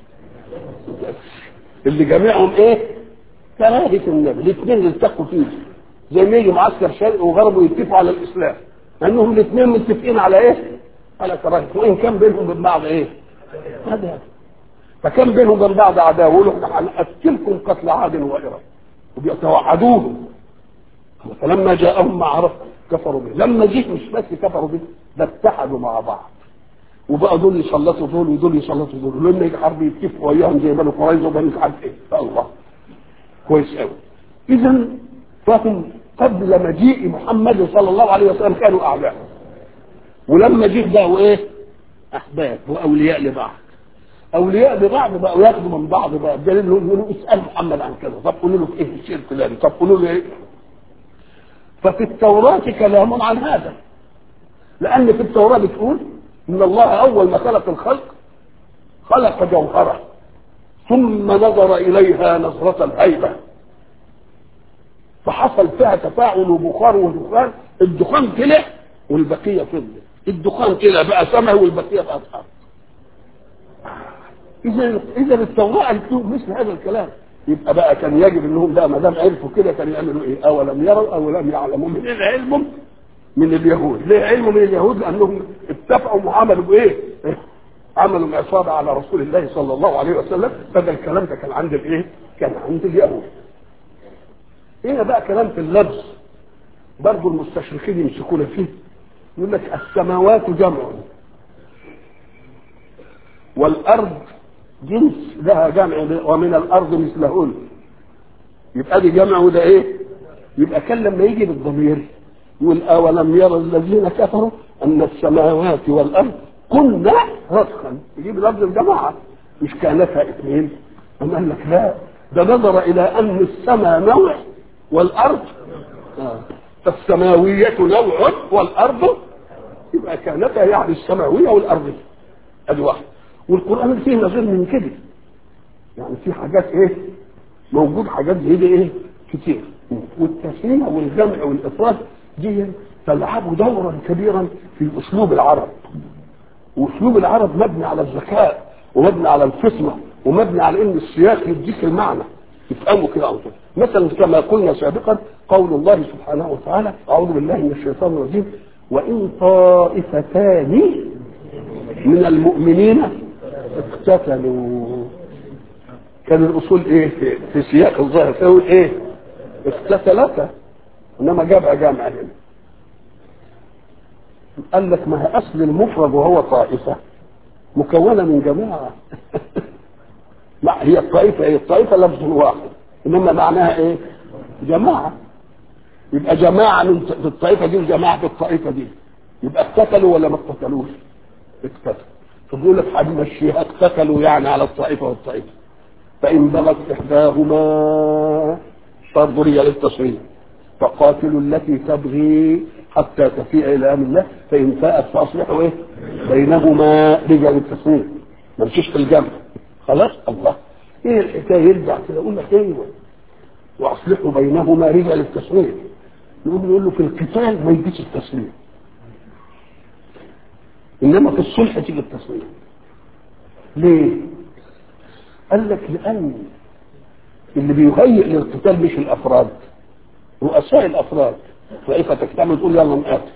اللي جميعهم ايه كراهه النبي الاثنين اللي التقوا فيه زي ما يجي معسكر شرقي وغرب ويتفقوا على الاسلام لانهم الاثنين متفقين على ايه على كراهه وان كان بينهم وبين بعض ايه هذا فكان بينهم وبين بعض عداوه يقولوا احنا هنقتلكم قتل عاد وإرم وبيتوعدوهم فلما جاءهم ما عرف كفروا به لما جه مش بس كفروا به ده اتحدوا مع بعض وبقى دول يسلطوا دول ودول يسلطوا دول ولما يجي حرب يتفقوا وياهم زي بنو قريظه وبنو مش عارف ايه الله كويس قوي اذا فهم قبل مجيء محمد صلى الله عليه وسلم كانوا اعداء ولما جه بقوا ايه احباب واولياء لبعض اولياء لبعض بقوا ياخدوا من بعض بقى بدليل انهم يقولوا اسال محمد عن كذا طب قولوا له في ايه الشيء الفلاني طب قولوا له ايه ففي التوراة كلام عن هذا لأن في التوراة بتقول إن الله أول ما خلق الخلق خلق جوهرة ثم نظر إليها نظرة الهيبة فحصل فيها تفاعل وبخار ودخان الدخان طلع والبقية فضلت الدخان طلع بقى سمع والبقية بقى أرض إذا إذا التوراة قالت لهم مثل هذا الكلام يبقى بقى كان يجب انهم بقى ما دام عرفوا كده كانوا يعملوا ايه؟ اولم يروا او لم يعلموا من ايه علمهم؟ من اليهود، ليه علموا من اليهود؟ لانهم اتفقوا وعملوا بايه؟ عملوا عصابه على رسول الله صلى الله عليه وسلم فده الكلام ده كان عند الايه؟ كان عند اليهود. هنا بقى كلام في اللفظ برضه المستشرقين يمسكون فيه يقول لك السماوات جمع والارض جنس لها جمع ومن الارض مثلهن يبقى دي جمع وده ايه يبقى كان لما يجي بالضمير يقول اولم يرى الذين كفروا ان السماوات والارض كنا رتقا يجيب لفظ الجماعه مش كانتها اثنين أم قال لك لا ده نظر الى ان السماء نوع والارض آه. فالسماوية نوع والارض يبقى كانتا يعني السماوية والارضية ادي واحد والقرآن فيه نظير من كده يعني في حاجات ايه موجود حاجات زي دي ايه كتير والتسمية والجمع والإفراد دي تلعب دورا كبيرا في أسلوب العرب وأسلوب العرب مبني على الذكاء ومبني على الفطنة ومبني على إن السياق يديك المعنى يفهموا كده على طول مثلا كما قلنا سابقا قول الله سبحانه وتعالى أعوذ بالله من الشيطان الرجيم وإن طائفتان من المؤمنين اقتتلوا كان الاصول ايه في, في سياق الظاهر فيقول ايه اقتتلتا انما جمع جامع هنا قال لك ما هي اصل المفرد وهو طائفه مكونه من جماعه لا هي الطائفه ايه الطائفه لفظ واحد انما معناها ايه جماعه يبقى جماعه من في الطائفه دي وجماعه في الطائفه دي يبقى اقتتلوا ولا ما اقتتلوش اقتتلوا فبيقول لك هنمشيها اقتتلوا يعني على الطائفه والطائفه فان بغت احداهما فانظري للتصريح فقاتلوا التي تبغي حتى تفيء الى امر الله فان فاءت فاصلحوا ايه بينهما رجع للتصريح ما مشيش في الجمع خلاص الله ايه الحكايه يرجع كده يقول لك ايوه واصلحوا بينهما رجع للتصريح نقول نقول له في القتال ما يجيش التصريح انما في الصلح تيجي التصريح ليه قال لك لان اللي بيهيئ للقتال مش الافراد رؤساء الافراد طائفه تجتمع تقول يلا نقاتل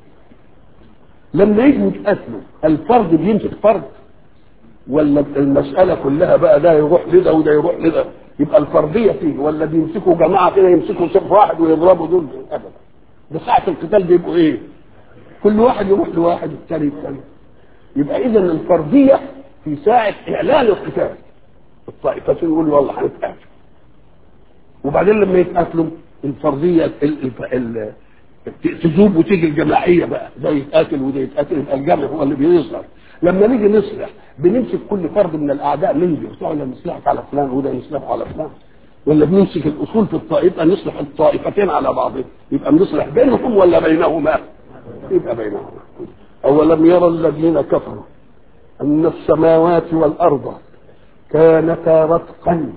لما يجوا يتقاتلوا الفرد بيمسك فرد ولا المساله كلها بقى ده يروح لده وده يروح لده يبقى الفرديه فيه ولا بيمسكوا جماعه كده يمسكوا صف واحد ويضربوا دول ابدا ده ساعه القتال بيبقوا ايه؟ كل واحد يروح لواحد الثاني الثاني يبقى اذا الفرديه في ساعه اعلان القتال الطائفتين يقولوا والله هنتقاتل وبعدين لما يتقاتلوا الفرديه ال ال ال تذوب وتيجي الجماعيه بقى ده يتقاتل وده يتقاتل يبقى الجمع هو اللي بيظهر لما نيجي نصلح بنمسك كل فرد من الاعداء ننجي ولا نصلحك على فلان وده يصلحه على فلان ولا بنمسك الاصول في الطائفه نصلح الطائفتين على بعضهم يبقى بنصلح بينهم ولا بينهما يبقى بينهما اولم يرى الذين كفروا ان السماوات والارض كانتا رتقا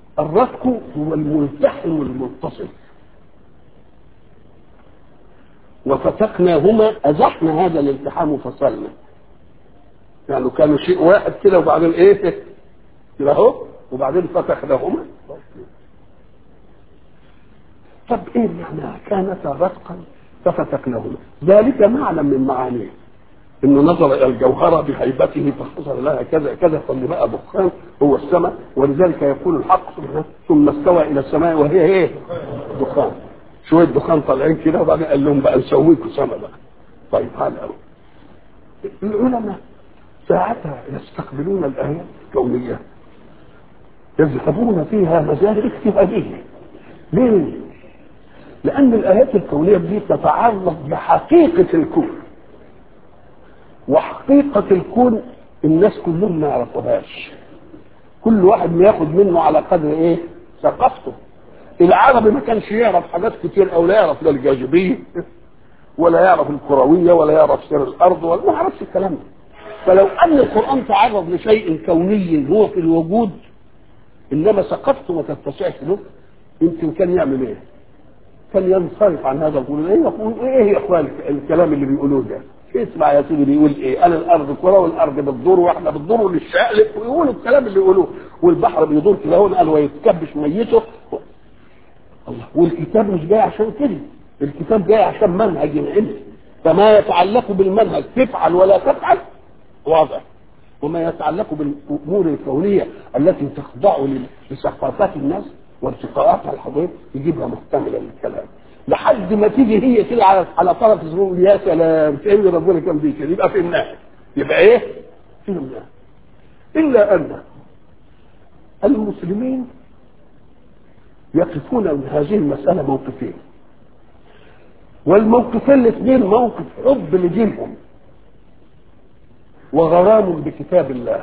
الرتق هو الملتحم المتصل وفتقناهما ازحنا هذا الالتحام وفصلنا يعني كانوا شيء واحد كده وبعدين ايه كده اهو وبعدين فتقناهما طب ايه معناها كانتا رتقا ففتقناهما ذلك معنى من معانيه انه نظر الى الجوهره بهيبته فحصل لها كذا كذا فاللي بقى دخان هو السماء ولذلك يقول الحق سبحانه ثم استوى الى السماء وهي ايه؟ دخان شويه دخان طالعين كده وبعدين قال لهم بقى نسويكم سما بقى طيب هذا هو العلماء ساعتها يستقبلون الايات الكونيه يذهبون فيها مزارع اجتهاديه ليه؟ لأن الآيات الكونية دي تتعلق بحقيقة الكون وحقيقة الكون الناس كلهم ما يعرفوهاش كل واحد بياخد منه على قدر ايه ثقافته العربي ما كانش يعرف حاجات كتير او لا يعرف لا الجاذبيه ولا يعرف الكرويه ولا يعرف سير الارض ولا ما يعرفش الكلام ده فلو ان القران تعرض لشيء كوني هو في الوجود انما ثقافته ما تتسعش له يمكن كان يعمل ايه؟ كان ينصرف عن هذا يقول ايه يقول ايه يا اخوان الكلام اللي بيقولوه ده اسمع يا سيدي بيقول ايه قال الارض كره والارض بتدور واحنا بتدور للشقلب ويقولوا الكلام اللي يقولوه والبحر بيدور كده هون قال ويتكبش ميته الله والكتاب مش جاي عشان كده الكتاب جاي عشان منهج العلم فما يتعلق بالمنهج تفعل ولا تفعل واضح وما يتعلق بالامور الكونيه التي تخضع لثقافات الناس وارتقاءاتها الحضاريه يجيبها محتمله للكلام لحد ما تيجي هي كده على على طرف الزرور يا سلام كان ربنا كان بيه كده يبقى فهمناها يبقى ايه؟ فهمناها الا ان المسلمين يقفون من هذه المسألة موقفين والموقفين الاثنين موقف حب لدينهم وغرام بكتاب الله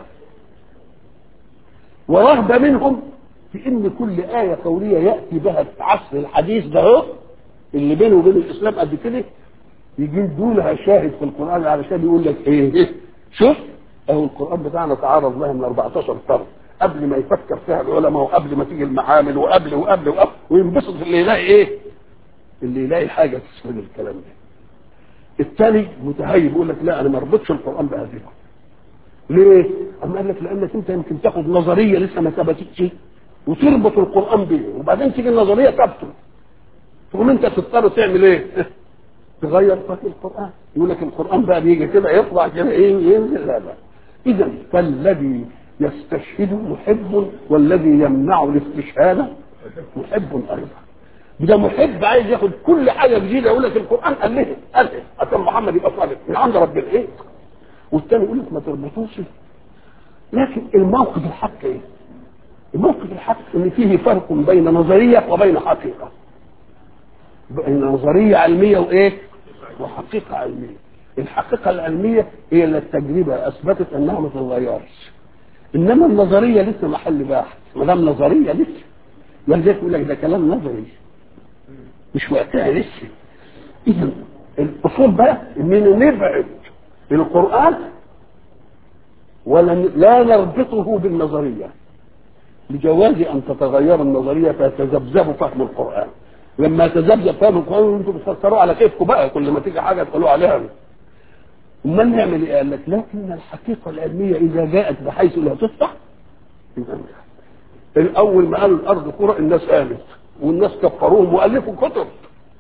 ورهبة منهم في ان كل آية قولية يأتي بها العصر الحديث ده هو اللي بينه وبين الإسلام قد كده يجيبوا لها شاهد في القرآن علشان يقول لك ايه, إيه شوف اهو القرآن بتاعنا تعرض لها من 14 قرن قبل ما يفكر فيها العلماء وقبل ما تيجي المعامل وقبل وقبل وقبل وينبسط اللي يلاقي ايه؟ اللي يلاقي حاجه تسهل الكلام ده. الثاني متهيب يقول لك لا انا ما اربطش القران بهذه ليه؟ اما قال لك لانك انت يمكن تاخد نظريه لسه ما ثبتتش وتربط القران بيه وبعدين تيجي النظريه تبطل تقوم انت تضطر تعمل ايه؟ تغير فهم القران يقول لك القران بقى بيجي كده يطلع كده ايه ينزل لا لا اذا فالذي يستشهد محب والذي يمنع الاستشهاد محب ايضا ده محب عايز ياخد كل حاجه جديده يقول لك القران قال ليه قال ليه عشان محمد يبقى صادق من عند ربنا ايه والتاني يقول لك ما تربطوش لكن الموقف الحق ايه الموقف الحق ان فيه فرق بين نظريه وبين حقيقه بين نظريه علميه وايه وحقيقه علميه الحقيقه العلميه هي اللي التجربه اثبتت انها ما تتغيرش انما النظريه لسه محل بحث ما دام نظريه لسه ولذلك يقول لك ده كلام نظري مش وقتها لسه اذا الاصول بقى اننا نبعد القران ولا لا نربطه بالنظريه لجواز ان تتغير النظريه فيتذبذب فهم القران لما يتذبذب فهم القران انتم بتفسروه على كيفكم بقى كل ما تيجي حاجه تقولوا عليها امال نعمل ايه؟ قال لك لكن الحقيقه العلميه اذا جاءت بحيث لا تفتح يبقى الاول ما قالوا الارض كره الناس قامت والناس كفروهم والفوا كتب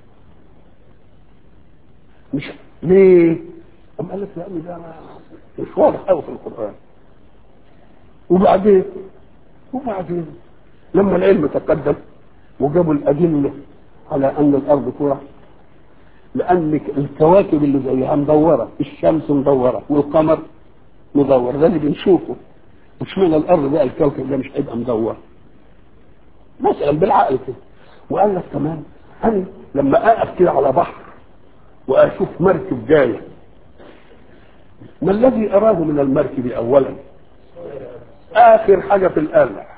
مش ليه؟ أم قال لك لأن ده مش واضح قوي في القرآن وبعدين وبعدين لما العلم تقدم وجابوا الأدلة على أن الأرض كرة لان الكواكب اللي زيها مدوره الشمس مدوره والقمر مدور ده اللي بنشوفه مش من الارض بقى الكوكب ده مش هيبقى مدور مثلا بالعقل كده وقال لك كمان انا لما اقف كده على بحر واشوف مركب جايه ما الذي اراه من المركب اولا اخر حاجه في القلع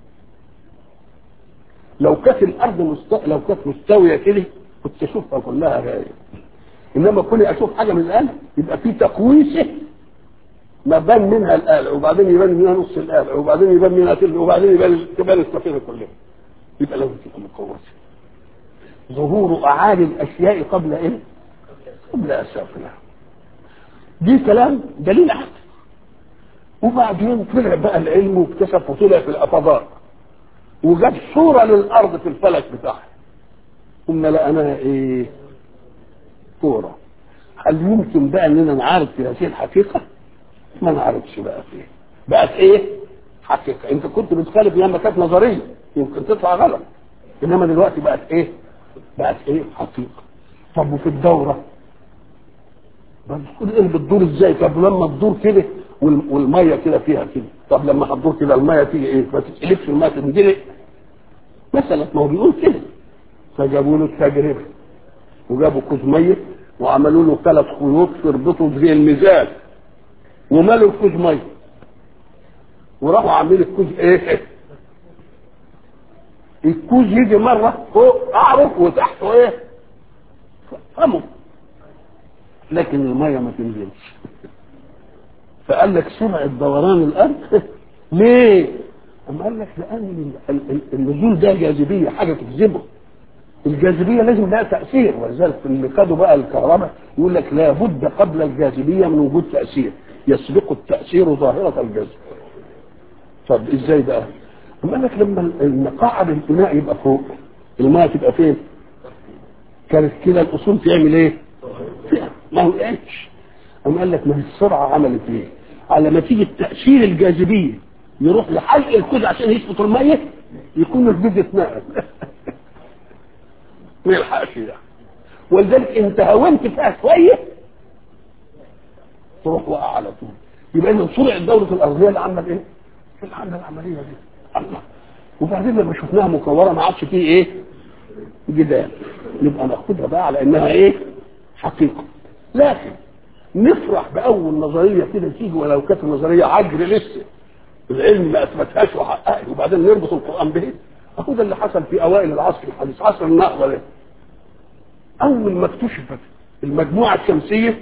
لو كانت الارض مست... لو كانت مستويه كده كنت اشوفها كلها غاية انما كوني اشوف حاجه من القلع يبقى في تقويسه ما بان منها القلع وبعدين يبان منها نص القلع وبعدين يبان منها تلك وبعدين يبان تبان السفينه كلها يبقى لازم تبقى مقوسه ظهور اعالي الاشياء قبل ايه؟ لا سافلة دي كلام دليل عقل وبعدين طلع بقى العلم واكتشف وطلع في الافاضات وجاب صورة للارض في الفلك بتاعها ثم لقيناها ايه صورة هل يمكن بقى اننا نعارض في هذه الحقيقة ما نعرفش بقى فيه بقت ايه حقيقة انت كنت بتخالف لما كانت نظرية يمكن تطلع غلط انما دلوقتي بقت ايه بقت ايه حقيقة طب وفي الدورة بتقول ايه بتدور ازاي طب لما تدور كده والميه كده فيها كده طب لما هتدور كده الميه تيجي ايه ما تتقلبش الميه تندلق مثلا ما هو بيقول كده فجابوا له التجربه وجابوا كوز ميه وعملوا له ثلاث خيوط يربطوا زي الميزان ومالوا الكوز ميه وراحوا عاملين الكوز ايه الكوز يجي مره فوق اعرف وتحته ايه فمه لكن الميه ما تنزلش فقال لك سرعه دوران الارض ليه؟ أما قال لك لان النزول ده جاذبيه حاجه تجذبه الجاذبيه لازم لها تاثير ولذلك اللي خدوا بقى الكهرباء يقول لك لابد قبل الجاذبيه من وجود تاثير يسبق التاثير ظاهره الجذب طب ازاي بقى؟ أما قال لك لما المقاعد البناء يبقى فوق الماء تبقى فين؟ كانت كده الاصول تعمل ايه؟ فيها ما هو ايش؟ أما قال لك ما هي السرعه عملت ايه؟ على ما تيجي التاثير الجاذبيه يروح لحلق الكوز عشان يثبت الميه يكون الجزء اتنقل ما يلحقش يعني ولذلك انت هونت فيها شويه تروح واقع على طول يبقى اذا سرعه الدوره الارضيه اللي عمل ايه؟ اللي عمل العمليه دي الله وبعدين لما شفناها مكوره ما عادش فيه ايه؟ جدال نبقى ناخدها بقى على انها ايه؟ حقيقه لكن نفرح باول نظريه كده تيجي ولو كانت النظريه عجر لسه العلم ما اثبتهاش وحققها وبعدين نربط القران به اهو ده اللي حصل في اوائل العصر الحديث عصر النهضه ده اول ما اكتشفت المجموعه الشمسيه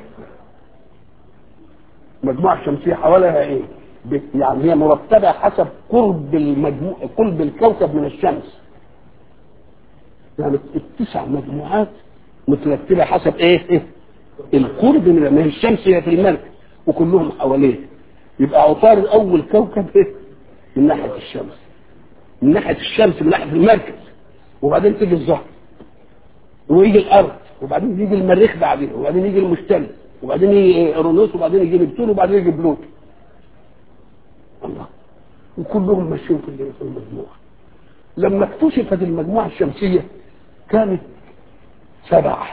المجموعه الشمسيه حواليها ايه؟ يعني هي مرتبه حسب قرب المجموع قرب الكوكب من الشمس يعني التسع مجموعات مترتبه حسب ايه؟ إيه؟ القرب من ما هي الشمس هي في المركز وكلهم حواليه يبقى عطارد اول كوكب ايه؟ من ناحيه الشمس من ناحيه الشمس من ناحيه المركز وبعدين تيجي الزهر ويجي الارض وبعدين يجي المريخ بعدين وبعدين يجي المشتري وبعدين يجي ايرونوس وبعدين يجي نبتون وبعدين يجي بلوتو الله وكلهم ماشيين في المجموعه لما اكتشفت المجموعه الشمسيه كانت سبعه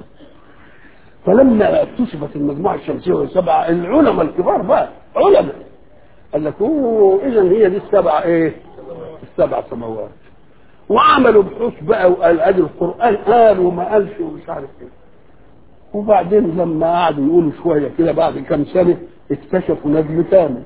فلما اكتشفت المجموعه الشمسيه وهي سبعه العلماء الكبار بقى علماء قال لك اوه اذا هي دي السبع ايه؟ السبع سماوات وعملوا بحوث بقى وقال ادي القران قال وما قالش ومش عارف ايه وبعدين لما قعدوا يقولوا شويه كده بعد كام سنه اكتشفوا نجم ثامن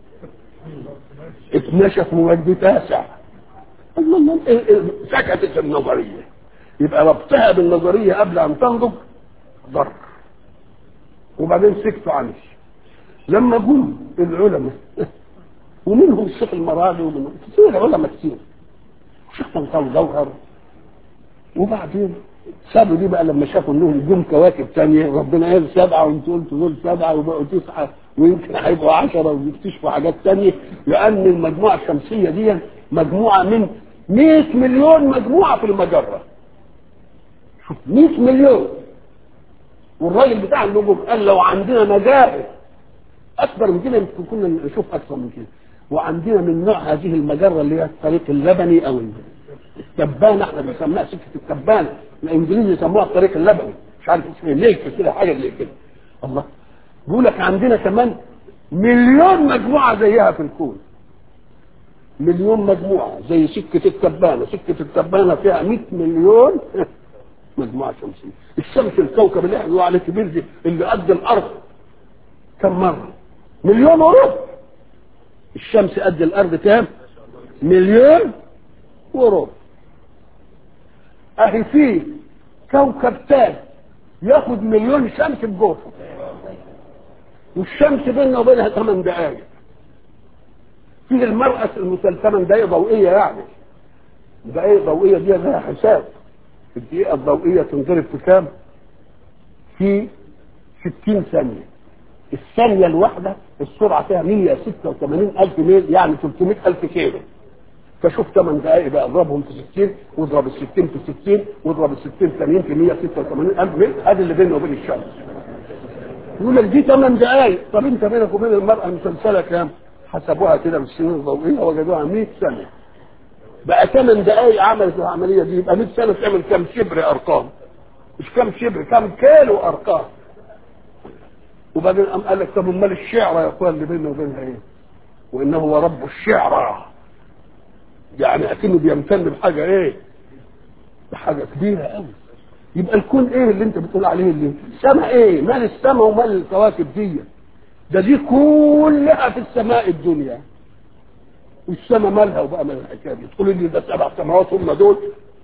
اكتشفوا نجم تاسع الله الله سكتت النظريه يبقى ربطها بالنظريه قبل ان تنضج ضر وبعدين سكتوا عنه لما جم العلماء ومنهم الشيخ المراغي ومنهم كثير علماء كثير الشيخ طنطاوي جوهر وبعدين سابوا دي بقى لما شافوا انهم جم كواكب تانية ربنا قال سبعة وانتوا قلتوا دول سبعة وبقوا تسعة ويمكن هيبقوا عشرة ويكتشفوا حاجات تانية لأن المجموعة الشمسية دي مجموعة من 100 مليون مجموعة في المجرة شوف 100 مليون والراجل بتاع النجوم قال لو عندنا مجارة اكبر من كده يمكن كنا نشوف اكثر من كده وعندنا من نوع هذه المجره اللي هي الطريق اللبني او التبانه احنا بنسميها سكه التبانه الانجليز يسموها الطريق اللبني مش عارف اسمه ليه كده حاجه زي كده الله بيقول لك عندنا كمان مليون مجموعه زيها في الكون مليون مجموعه زي سكه التبانه سكه التبانه فيها 100 مليون مجموعه شمسيه الشمس الكوكب اللي احنا عليه كبير دي اللي قد الارض كم مره مليون وربع الشمس قد الارض كام مليون وربع اهي فيه كوكب تاني ياخد مليون شمس بجوفه والشمس بيننا وبينها ثمان دقائق فيه المرأة المسلسلة دقائق ضوئية يعني دقائق ضوئية دي لها حساب الدقيقة الضوئية تنضرب في كام؟ في 60 ثانيه الثانيه الواحده السرعه فيها 186 الف ميل يعني 300 الف كيلو فشوف 8 دقائق بقى اضربهم في 60 واضرب ال 60 في 60 واضرب ال 60 ثانيين في 186 الف ميل ادي اللي بينه وبين الشمس يقول لك دي 8 دقائق طب انت بينك وبين المراه المسلسله كام؟ حسبوها كده بالسنين الضوئيه وجدوها 100 سنه بقى 8 دقائق عملت العمليه دي يبقى 100 سنه تعمل كام شبر ارقام مش كام شبر كام كيلو ارقام وبعدين قام قال لك طب امال الشعر يا اخوان اللي بيننا وبينها ايه؟ وانه هو رب الشعرى يعني اكنه بيمتن بحاجه ايه؟ بحاجه كبيره قوي يبقى الكون ايه اللي انت بتقول عليه اللي سما ايه؟ مال السماء ومال الكواكب دي ده دي كلها في السماء الدنيا والسماء مالها وبقى مال الحكايه دي تقول لي ده سبع سماوات هم دول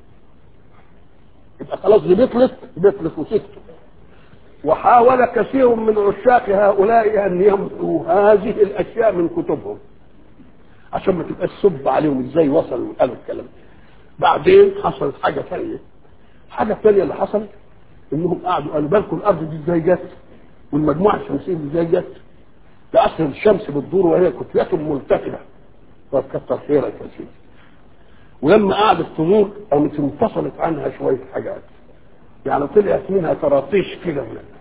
يبقى خلاص دي بطلت بطلت وسكتوا وحاول كثير من عشاق هؤلاء ان يمحوا هذه الاشياء من كتبهم عشان ما تبقاش سب عليهم ازاي وصلوا قالوا الكلام بعدين حصلت حاجه ثانيه حاجه ثانيه اللي حصلت انهم قعدوا قالوا بالكم الارض دي ازاي جت والمجموعه الشمسيه دي ازاي جت ده اصل الشمس بتدور وهي كتله ملتفته طب كتر خيرك يا سيدي ولما قعدت تدور قامت انفصلت عنها شويه حاجات يعني طلعت منها طراطيش كده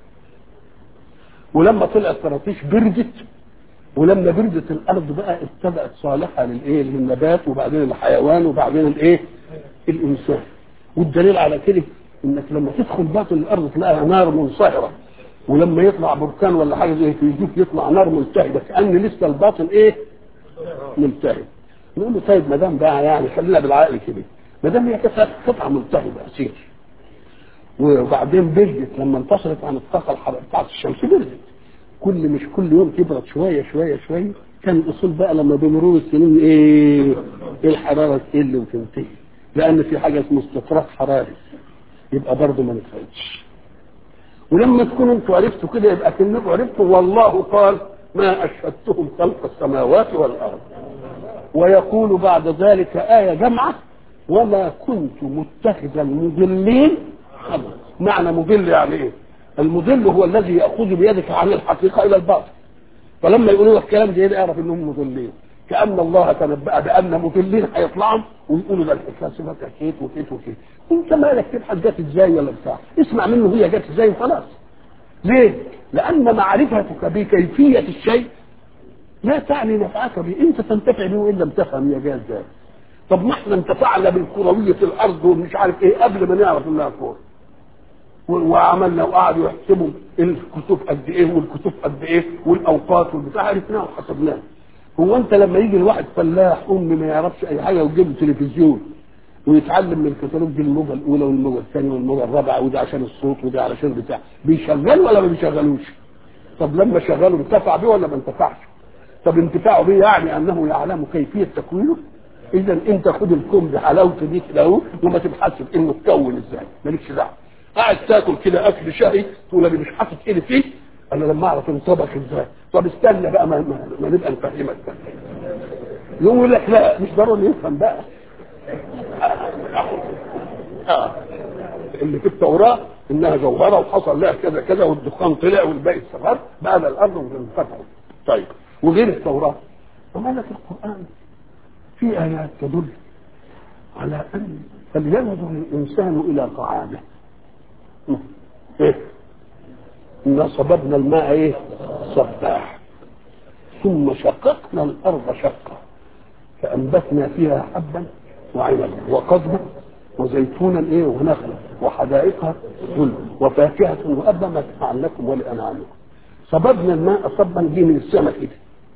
ولما طلعت طراطيش بردت ولما بردت الارض بقى ابتدات صالحه للايه للنبات وبعدين الحيوان وبعدين الايه الانسان والدليل على كده انك لما تدخل باطن الارض تلاقيها نار منصهره ولما يطلع بركان ولا حاجه زي يجيك يطلع نار ملتهبه كان لسه الباطن ايه ملتهب نقول له طيب ما دام بقى يعني خلينا بالعقل كده ما دام هي كانت قطعه ملتهبه اسير وبعدين بردت لما انفصلت عن الطاقه الحراريه بتاعت الشمس بردت كل مش كل يوم تبرد شويه شويه شويه كان الاصول بقى لما بمرور السنين ايه الحراره تقل وتنتهي لان في حاجه اسمها استطراق حراري يبقى برضه ما نتفادش ولما تكونوا انتوا عرفتوا كده يبقى كانكم عرفتوا والله قال ما اشهدتهم خلق السماوات والارض ويقول بعد ذلك آية جمعة وما كنت متخذ المضلين معنى مضل يعني ايه؟ المضل هو الذي يأخذ بيدك عن الحقيقة إلى الباطل فلما يقولوا لك الكلام ده اعرف انهم مضلين كأن الله تنبأ بأن مضلين هيطلعوا ويقولوا ده الحكاية صفتها كيت وكيت وكيت انت مالك تبحث جت ازاي ولا بتاع اسمع منه هي جت ازاي وخلاص ليه؟ لأن معرفتك بكيفية الشيء لا تعني نفعك به انت تنتفع به وان لم تفهم هي جايه ازاي طب ما احنا انتفعنا بالكرويه الارض ومش عارف ايه قبل ما نعرف انها كوره وعملنا وقعدوا يحسبوا الكتب قد ايه والكتب قد ايه والاوقات والبتاع عرفناها وحسبناها هو انت لما يجي الواحد فلاح امي ما يعرفش اي حاجه ويجيب له تلفزيون ويتعلم من الكتالوج دي الموجه الاولى والموجه الثانيه والموجه الرابعه وده عشان الصوت وده علشان بتاع بيشغل ولا ما بيشغلوش طب لما شغله انتفع بيه ولا ما انتفعش طب انتفاعه به يعني انه يعلم كيفيه تكوينه اذا انت خد الكون بحلاوته دي كده اهو وما تبحثش في انه اتكون ازاي مالكش دعوه قاعد تاكل كده اكل شهي تقول انا مش حاطط ايدي فيه انا لما اعرف انطبخ ازاي طب استنى بقى ما, ما, ما نبقى نفهمك بقى يقول لك لا مش ضروري يفهم بقى آه. اللي في التوراه انها جوهره وحصل لها كذا كذا والدخان طلع والباقي استمر بقى الارض وانفتحت طيب وغير التوراه ومالك القران في ايات تدل على ان فلينظر الانسان الى طعامه ايه إنا صببنا الماء ايه صباح ثم شققنا الارض شقا فانبتنا فيها حبا وعنبا وقضبا وزيتونا ايه ونخلا وحدائق ظل وفاكهة وأبا متاعا لكم ولأنعامكم صببنا الماء صبا دي من السماء كده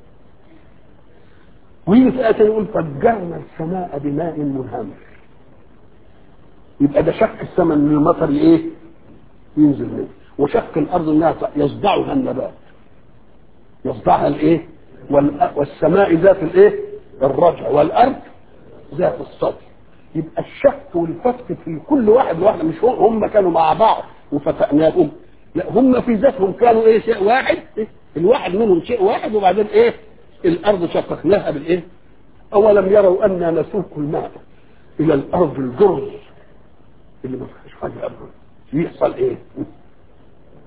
ويجي في آية يقول فجرنا السماء بماء منهمر يبقى ده شق السماء من المطر ايه ينزل منه وشق الارض انها يصدعها النبات يصدعها الايه والسماء ذات الايه الرجع والارض ذات الصدر يبقى الشك والفتك في كل واحد لوحده مش هم كانوا مع بعض وفتقناهم لا هم في ذاتهم كانوا ايه شيء واحد إيه؟ الواحد منهم شيء واحد وبعدين ايه الارض شققناها بالايه اولم يروا انا نسوق الماء الى الارض الجرز اللي ما فيهاش حاجه ابدا يحصل ايه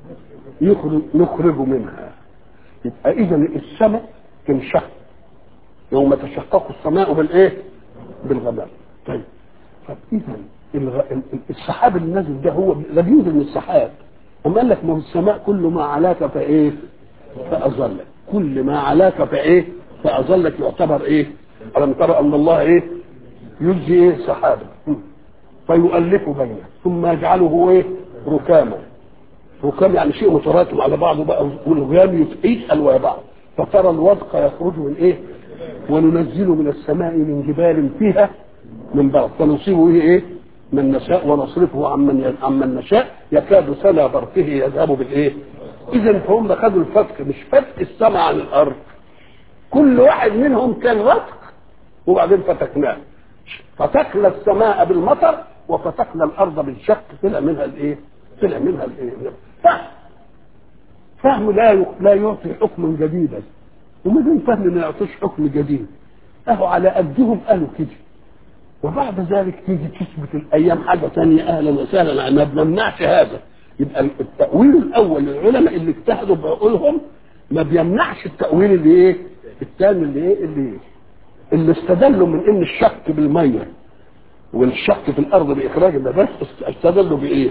يخرج نخرج منها يبقى اذا السماء تنشق يوم تشقق السماء بالايه بالغمام طيب طب اذا الغ... السحاب اللي نازل ده هو لا بينزل من السحاب أما قال لك ما هو السماء كل ما علاك فايه فاظلك كل ما علاك فايه فاظلك يعتبر ايه الم ترى ان الله ايه يجزي ايه سحابا فيؤلف بينه ثم يجعله ايه ركاما ركام يعني شيء متراكم على بعضه بقى والركام يسأل ويا بعض فترى الودق يخرج من ايه وننزل من السماء من جبال فيها من بعض فنصيب به ايه من نشاء ونصرفه عمن عمن نشاء يكاد سنا برقه يذهب بالايه اذا فهم خدوا الفتك مش فتك السماء عن الارض كل واحد منهم كان رتق وبعدين فتكناه فتكنا السماء بالمطر وفتكنا الارض بالشق طلع منها الايه طلع منها الايه فهم فهم لا لا يعطي حكما جديدا وما دام فهم ما يعطيش حكم جديد اهو على قدهم قالوا كده وبعد ذلك تيجي تثبت الايام حاجه ثانيه اهلا وسهلا ما بنمنعش هذا يبقى التاويل الاول للعلماء اللي اجتهدوا بعقولهم ما بيمنعش التاويل اللي ايه الثاني اللي ايه اللي إيه؟ اللي استدلوا من ان الشك بالميه والشك في الارض باخراج النبات استدلوا بايه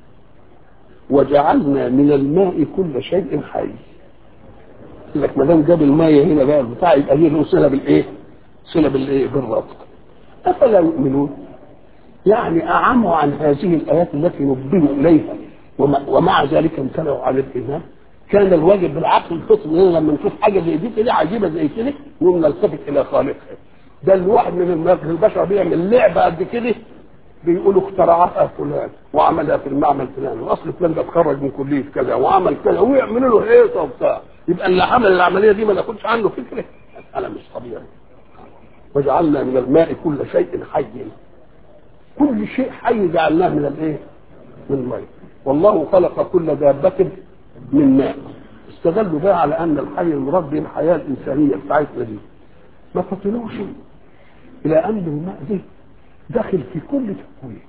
وجعلنا من الماء كل شيء حي لك ما دام جاب الماء هنا بقى البتاع يبقى دي له صله بالايه؟ صله بالايه؟ بالربط افلا يؤمنون؟ يعني اعموا عن هذه الايات التي نبهوا اليها ومع ذلك امتنعوا عن الايمان كان الواجب بالعقل الفطري اننا لما نشوف حاجه زي دي كده عجيبه زي كده نقوم نلتفت الى خالقها ده الواحد من البشر بيعمل لعبه قد كده بيقولوا اخترعها فلان وعملها في المعمل فلان واصل فلان ده اتخرج من كليه كذا وعمل كذا ويعملوا له هيصه وبتاع يبقى اللي عمل العمليه دي ما ناخدش عنه فكره انا مش طبيعي وجعلنا من الماء كل شيء حي كل شيء حي جعلناه من الايه؟ من الماء والله خلق كل دابة من ماء استدلوا بقى على ان الحي المراد به الحياه الانسانيه بتاعتنا دي ما فطنوش الى ان الماء ده داخل في كل تكوين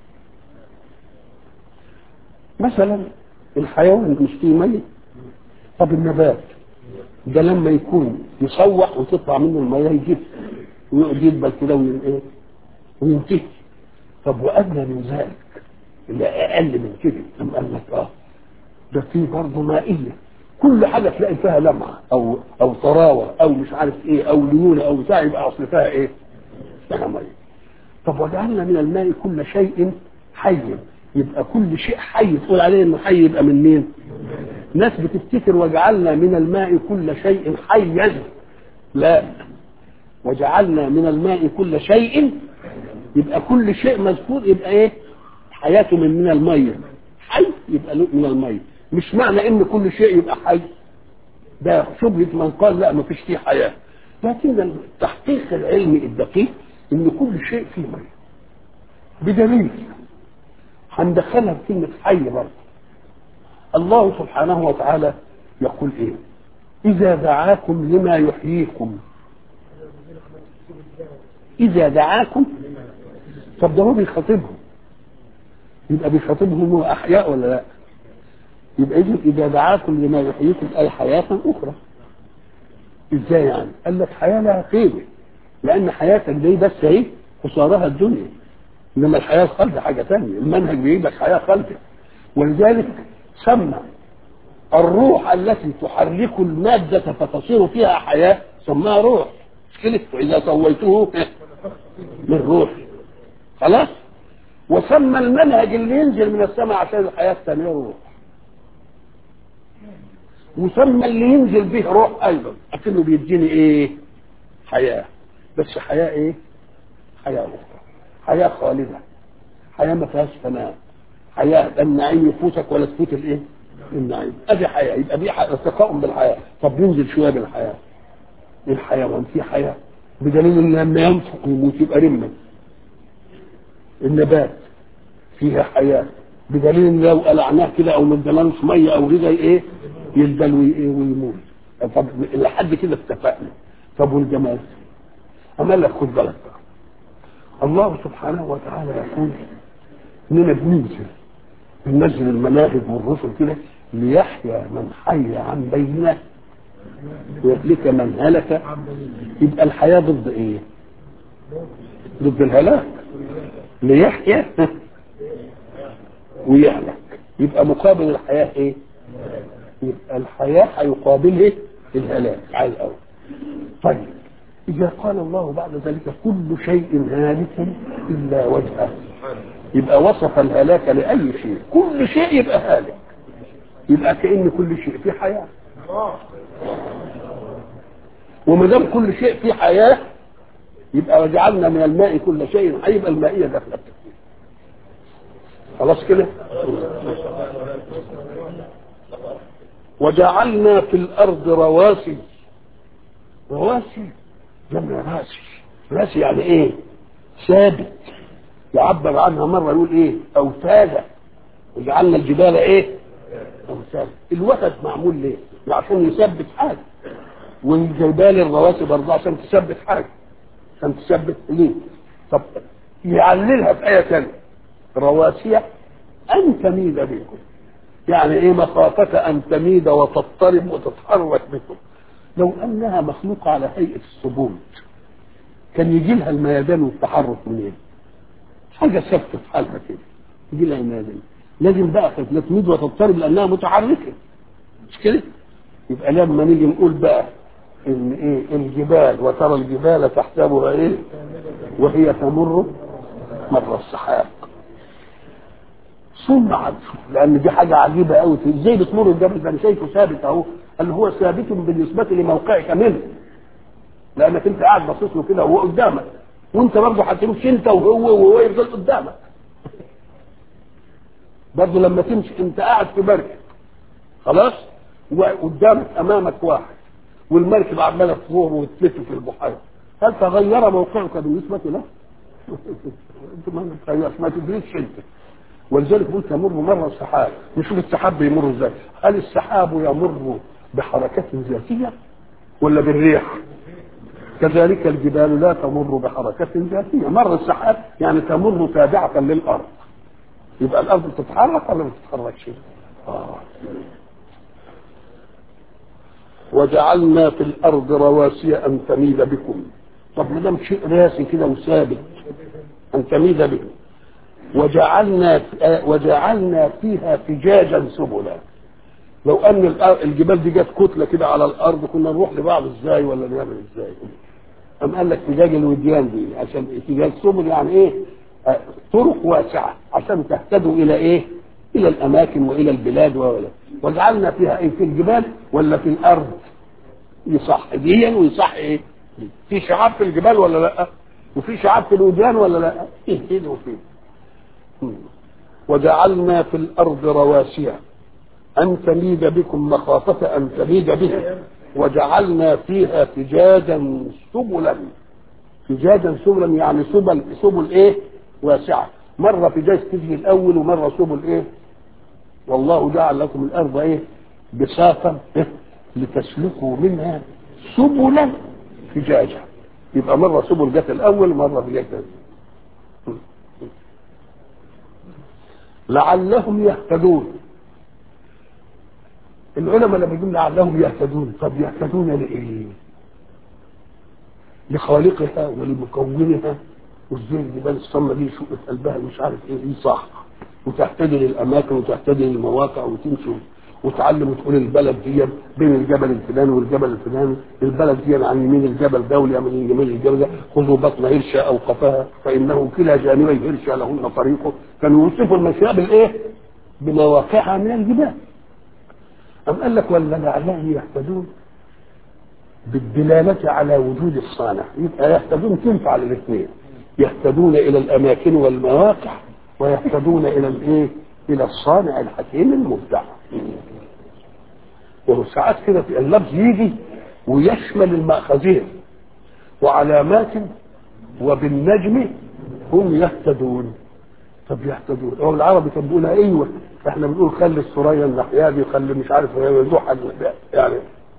مثلا الحيوان مش فيه ميت طب النبات ده لما يكون يصوح وتطلع منه المياه يجيب ويقعد يدبل كده وايه وينتهي طب وادنى من ذلك اللي اقل من كده ثم قال لك اه ده في برضه مائيه كل حاجه تلاقي فيها لمعه او او طراوه او مش عارف ايه او ليونه او بتاع يبقى اصل فيها ايه؟ فيها ميه طب وجعلنا من الماء كل شيء حي يبقى كل شيء حي تقول عليه انه حي يبقى من مين؟ ناس بتفتكر وجعلنا من الماء كل شيء حيا لا وجعلنا من الماء كل شيء يبقى كل شيء مذكور يبقى ايه؟ حياته من من الميه حي يبقى من الميه مش معنى ان كل شيء يبقى حي ده شبهه من قال لا ما فيش فيه حياه لكن التحقيق العلمي الدقيق ان كل شيء فيه ميه بدليل هندخلها في كلمه حي برضه الله سبحانه وتعالى يقول ايه اذا دعاكم لما يحييكم اذا دعاكم طب ده هو بيخاطبهم يبقى بيخاطبهم هو احياء ولا لا يبقى اذا اذا دعاكم لما يحييكم اي حياه اخرى ازاي يعني قال لك حياه لها قيمه لان حياتك دي بس اهي خسارها الدنيا انما الحياه الخالده حاجه ثانيه المنهج بيجيب لك حياه خالده ولذلك سمى الروح التي تحرك المادة فتصير فيها حياة سماها روح مش كده وإذا سويته من روح خلاص وسمى المنهج اللي ينزل من السماء عشان الحياة الثانية روح وسمى اللي ينزل به روح أيضا أكنه بيديني إيه حياة بس حياة إيه حياة أخرى حياة خالدة حياة ما فيهاش فناء حياة النعيم يفوتك ولا تفوت الإيه النعيم ادي حياه يبقى دي ارتقاء بالحياه طب ننزل شويه بالحياه الحيوان في حياه بدليل ان لما ينفق يموت يبقى رمه النبات فيها حياه بدليل ان لو قلعناه كده او من زمان في ميه او غذاء ايه يلبل ويموت طب لحد كده اتفقنا طب والجمال اما لك خد بالك الله سبحانه وتعالى يقول اننا بننزل بننزل المناهج والرسل كده ليحيى من حي عن بينه ويهلك من هلك يبقى الحياة ضد ايه ضد الهلاك ليحيى ويهلك يبقى مقابل الحياة ايه يبقى الحياة هيقابله الهلاك على الأول طيب إذا قال الله بعد ذلك كل شيء هالك إلا وجهه يبقى وصف الهلاك لأي شيء كل شيء يبقى هالك يبقى كأن كل شيء فيه حياة وما دام كل شيء فيه حياة يبقى وجعلنا من الماء كل شيء حي يبقى المائية داخلة خلاص كده وجعلنا في الأرض رواسي رواسي جمع راسي راسي يعني ايه ثابت يعبر عنها مرة يقول ايه أوتادا وجعلنا الجبال ايه أوتادا الوتد معمول ليه عشان يثبت حاجة والجبال الرواسي برضه عشان تثبت حاجة عشان تثبت ليه طب يعللها في آية ثانية رواسي أن تميد بكم يعني ايه مخافة أن تميد وتضطرب وتتحرك بكم لو أنها مخلوقة على هيئة الصبود كان يجي لها الميدان والتحرك منين؟ حاجة ثابتة في حالها كده يجي لها الميدان لازم بقى لا تميد وتضطرب لأنها متحركة مش كده؟ يبقى لما نيجي نقول بقى ان ايه الجبال وترى الجبال تحسبها ايه وهي تمر مر السحاب صنعت لان دي حاجه عجيبه قوي ازاي بتمر الجبل ده انا شايفه ثابت اهو اللي هو ثابت بالنسبه لموقعك منه لانك انت قاعد باصص له كده وهو قدامك وانت برضه هتمشي انت وهو وهو يفضل قدامك برضه لما تمشي انت قاعد في مركب خلاص وقدامك امامك واحد والمركب عماله تفور وتلف في البحيره هل تغير موقعك بالنسبه له؟ انت ما تغيرش ما تدريش انت ولذلك قلت يمر مر السحاب نشوف السحاب بيمر ازاي هل السحاب يمر بحركة ذاتية ولا بالريح كذلك الجبال لا تمر بحركة ذاتية مر السحاب يعني تمر تابعة للأرض يبقى الأرض بتتحرك ولا ما بتتحركش آه. وجعلنا في الأرض رواسي أن تميد بكم طب ما دام شيء راسي كده وثابت أن تميد بكم وجعلنا وجعلنا فيها فجاجا سبلا لو ان الجبال دي جت كتله كده على الارض كنا نروح لبعض ازاي ولا نعمل ازاي ام قال لك فجاج الوديان دي عشان فجاج سبل يعني ايه طرق واسعه عشان تهتدوا الى ايه الى الاماكن والى البلاد ولا وجعلنا فيها ايه في الجبال ولا في الارض يصح ديا ويصح ايه في شعاب في الجبال ولا لا وفي شعاب في الوديان ولا لا ايه كده وفيه وجعلنا في الأرض رواسي أن تميد بكم مخافة أن تميد بهم وجعلنا فيها فجاجا سبلا فجاجا سبلا يعني سبل سبل ايه واسعة مرة فجاج تجي الأول ومرة سبل ايه والله جعل لكم الأرض ايه بساطا إيه؟ لتسلكوا منها سبلا فجاجا يبقى مرة سبل جت الأول مرة فجاج لعلهم يهتدون العلماء لما يقولون لعلهم يهتدون طب يهتدون لايه؟ لخالقها ولمكونها وازاي الجبال الصمة دي شقة قلبها مش عارف ايه دي صح وتهتدي للاماكن وتهتدي للمواقع وتمشي وتعلم وتقول البلد دي بين الجبل الفلاني والجبل الفلاني البلد دي عن يمين الجبل ده واليمين يمين الجبل ده خذوا بطن هرشة او قفاها فانه كلا جانبي هرشة لهن طريقه كانوا يوصفوا المشاء بالايه؟ بمواقعها من الجبال أم قال لك ولا لعلهم يهتدون بالدلالة على وجود الصانع يبقى يهتدون تنفع للاثنين يهتدون إلى الأماكن والمواقع ويهتدون إلى الإيه؟ إلى الصانع الحكيم المبدع وساعات كده في اللفظ يجي ويشمل المأخذين وعلامات وبالنجم هم يهتدون طب يهتدون هو العربي كان بيقول ايوه احنا بنقول خلي الثريا الناحيه دي خلي مش عارف يروح يعني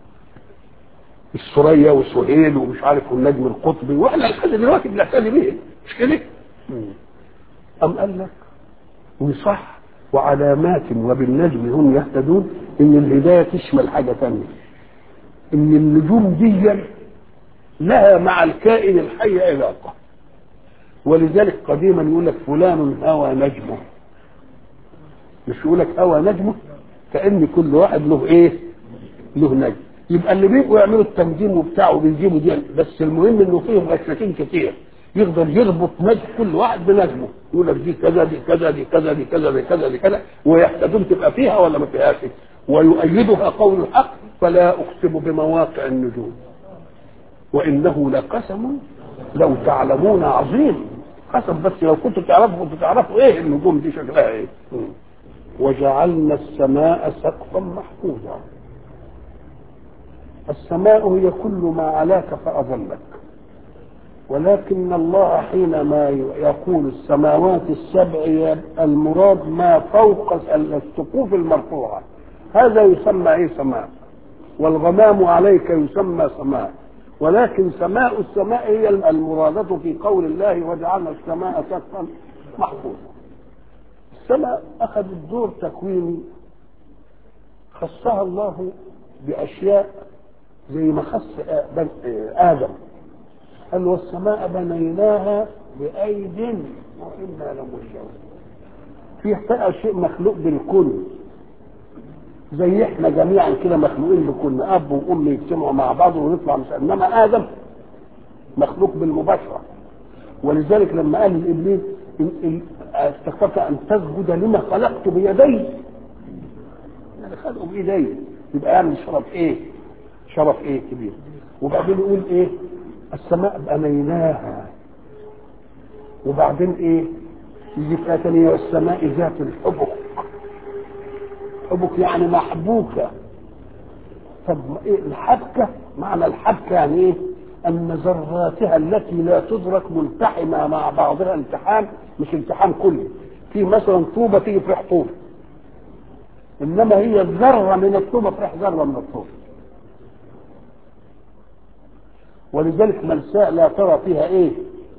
الثريا وسهيل ومش عارف والنجم القطبي واحنا لحد دلوقتي بنعتني بيه مش كده؟ أم قال لك وصح وعلامات وبالنجم هم يهتدون ان الهدايه تشمل حاجه ثانيه ان النجوم دي لها مع الكائن الحي علاقه ولذلك قديما يقول لك فلان هوى نجمه مش يقول لك هوى نجمه كان كل واحد له ايه له نجم يبقى اللي بيبقوا يعملوا التنجيم وبتاعه وبينجموا دي بس المهم انه فيهم غشاشين كتير يقدر يربط نجم كل واحد بنجمه يقول لك دي كذا دي كذا دي كذا دي كذا دي كذا دي كذا ويحتاجون تبقى فيها ولا ما فيهاش ويؤيدها قول الحق فلا اقسم بمواقع النجوم وانه لقسم لو تعلمون عظيم قسم بس لو كنتوا تعرفوا كنتوا تعرفوا ايه النجوم دي شكلها ايه وجعلنا السماء سقفا محفوظا السماء هي كل ما علاك فأظلك ولكن الله حينما يقول السماوات السبع المراد ما فوق السقوف المرفوعة هذا يسمى ايه سماء والغمام عليك يسمى سماء ولكن سماء السماء هي المرادة في قول الله وجعلنا السماء سقفا محفوظا السماء أخذت دور تكويني خصها الله بأشياء زي ما خص آدم قال والسماء بنيناها بأيد وإنا لموسعون في بقى شيء مخلوق بالكل زي احنا جميعا كده مخلوقين بكل اب وام يجتمعوا مع بعض ونطلع مش انما ادم مخلوق بالمباشره ولذلك لما قال لابليس استغفرت ان تسجد لما خلقت بيدي يعني خلقه بايدي يبقى يعني شرف ايه شرف ايه كبير وبعدين يقول ايه السماء بنيناها وبعدين ايه يجي في ثانية والسماء ذات الحبك حبك يعني محبوكة طب ايه الحبكة معنى الحبكة يعني ايه ان ذراتها التي لا تدرك ملتحمة مع بعضها التحام مش التحام كلي في مثلا طوبة تيجي في طوبة انما هي ذرة من الطوبة في ذرة من الطوبة ولذلك ملساء لا ترى فيها ايه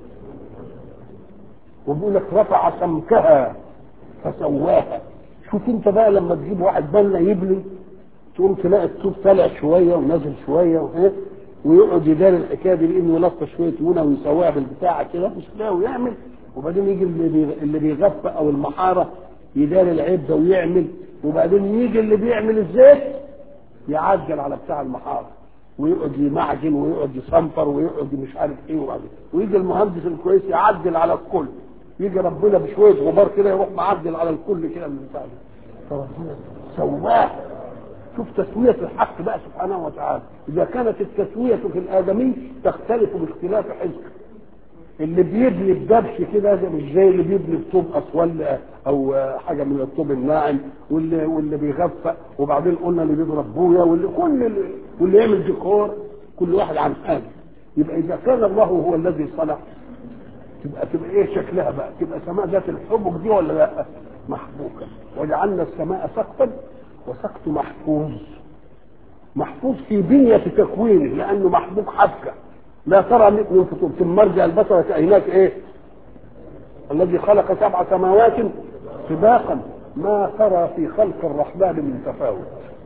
وبيقول لك رفع سمكها فسواها شوف انت بقى لما تجيب واحد بنا يبني تقوم تلاقي الطوب طالع شويه ونازل شويه وإيه ويقعد يداري الحكايه دي لانه يلطش شويه ونه ويسويها بالبتاع كده مش كده ويعمل وبعدين يجي اللي بي... اللي بيغفى او المحاره يداري العيب ده ويعمل وبعدين يجي اللي بيعمل الزيت يعجل على بتاع المحاره ويقعد يمعجن ويقعد يصنفر ويقعد مش عارف ايه وبعدين ويجي المهندس الكويس يعدل على الكل يجي ربنا بشويه غبار كده يروح معدل على الكل كده من بتاع فربنا سواه شوف تسوية الحق بقى سبحانه وتعالى إذا كانت التسوية في الآدمي تختلف باختلاف حزق اللي بيبني بدبش كده ده مش زي اللي بيبني بطوب أسول أو حاجة من الطوب الناعم واللي واللي بيغفق وبعدين قلنا اللي بيضرب بويا واللي كل اللي واللي يعمل ديكور كل واحد عن حاجة يبقى إذا كان الله هو الذي صنع تبقى تبقى ايه شكلها بقى تبقى سماء ذات الحبك دي ولا لا محبوكه وجعلنا السماء سقفا وسقف محفوظ محفوظ في بنية تكوينه لأنه محبوك حبكة لا ترى من فطور ثم مرجع البصر كأيناك إيه الذي خلق سبع سماوات سباقا ما ترى في خلق الرحمن من تفاوت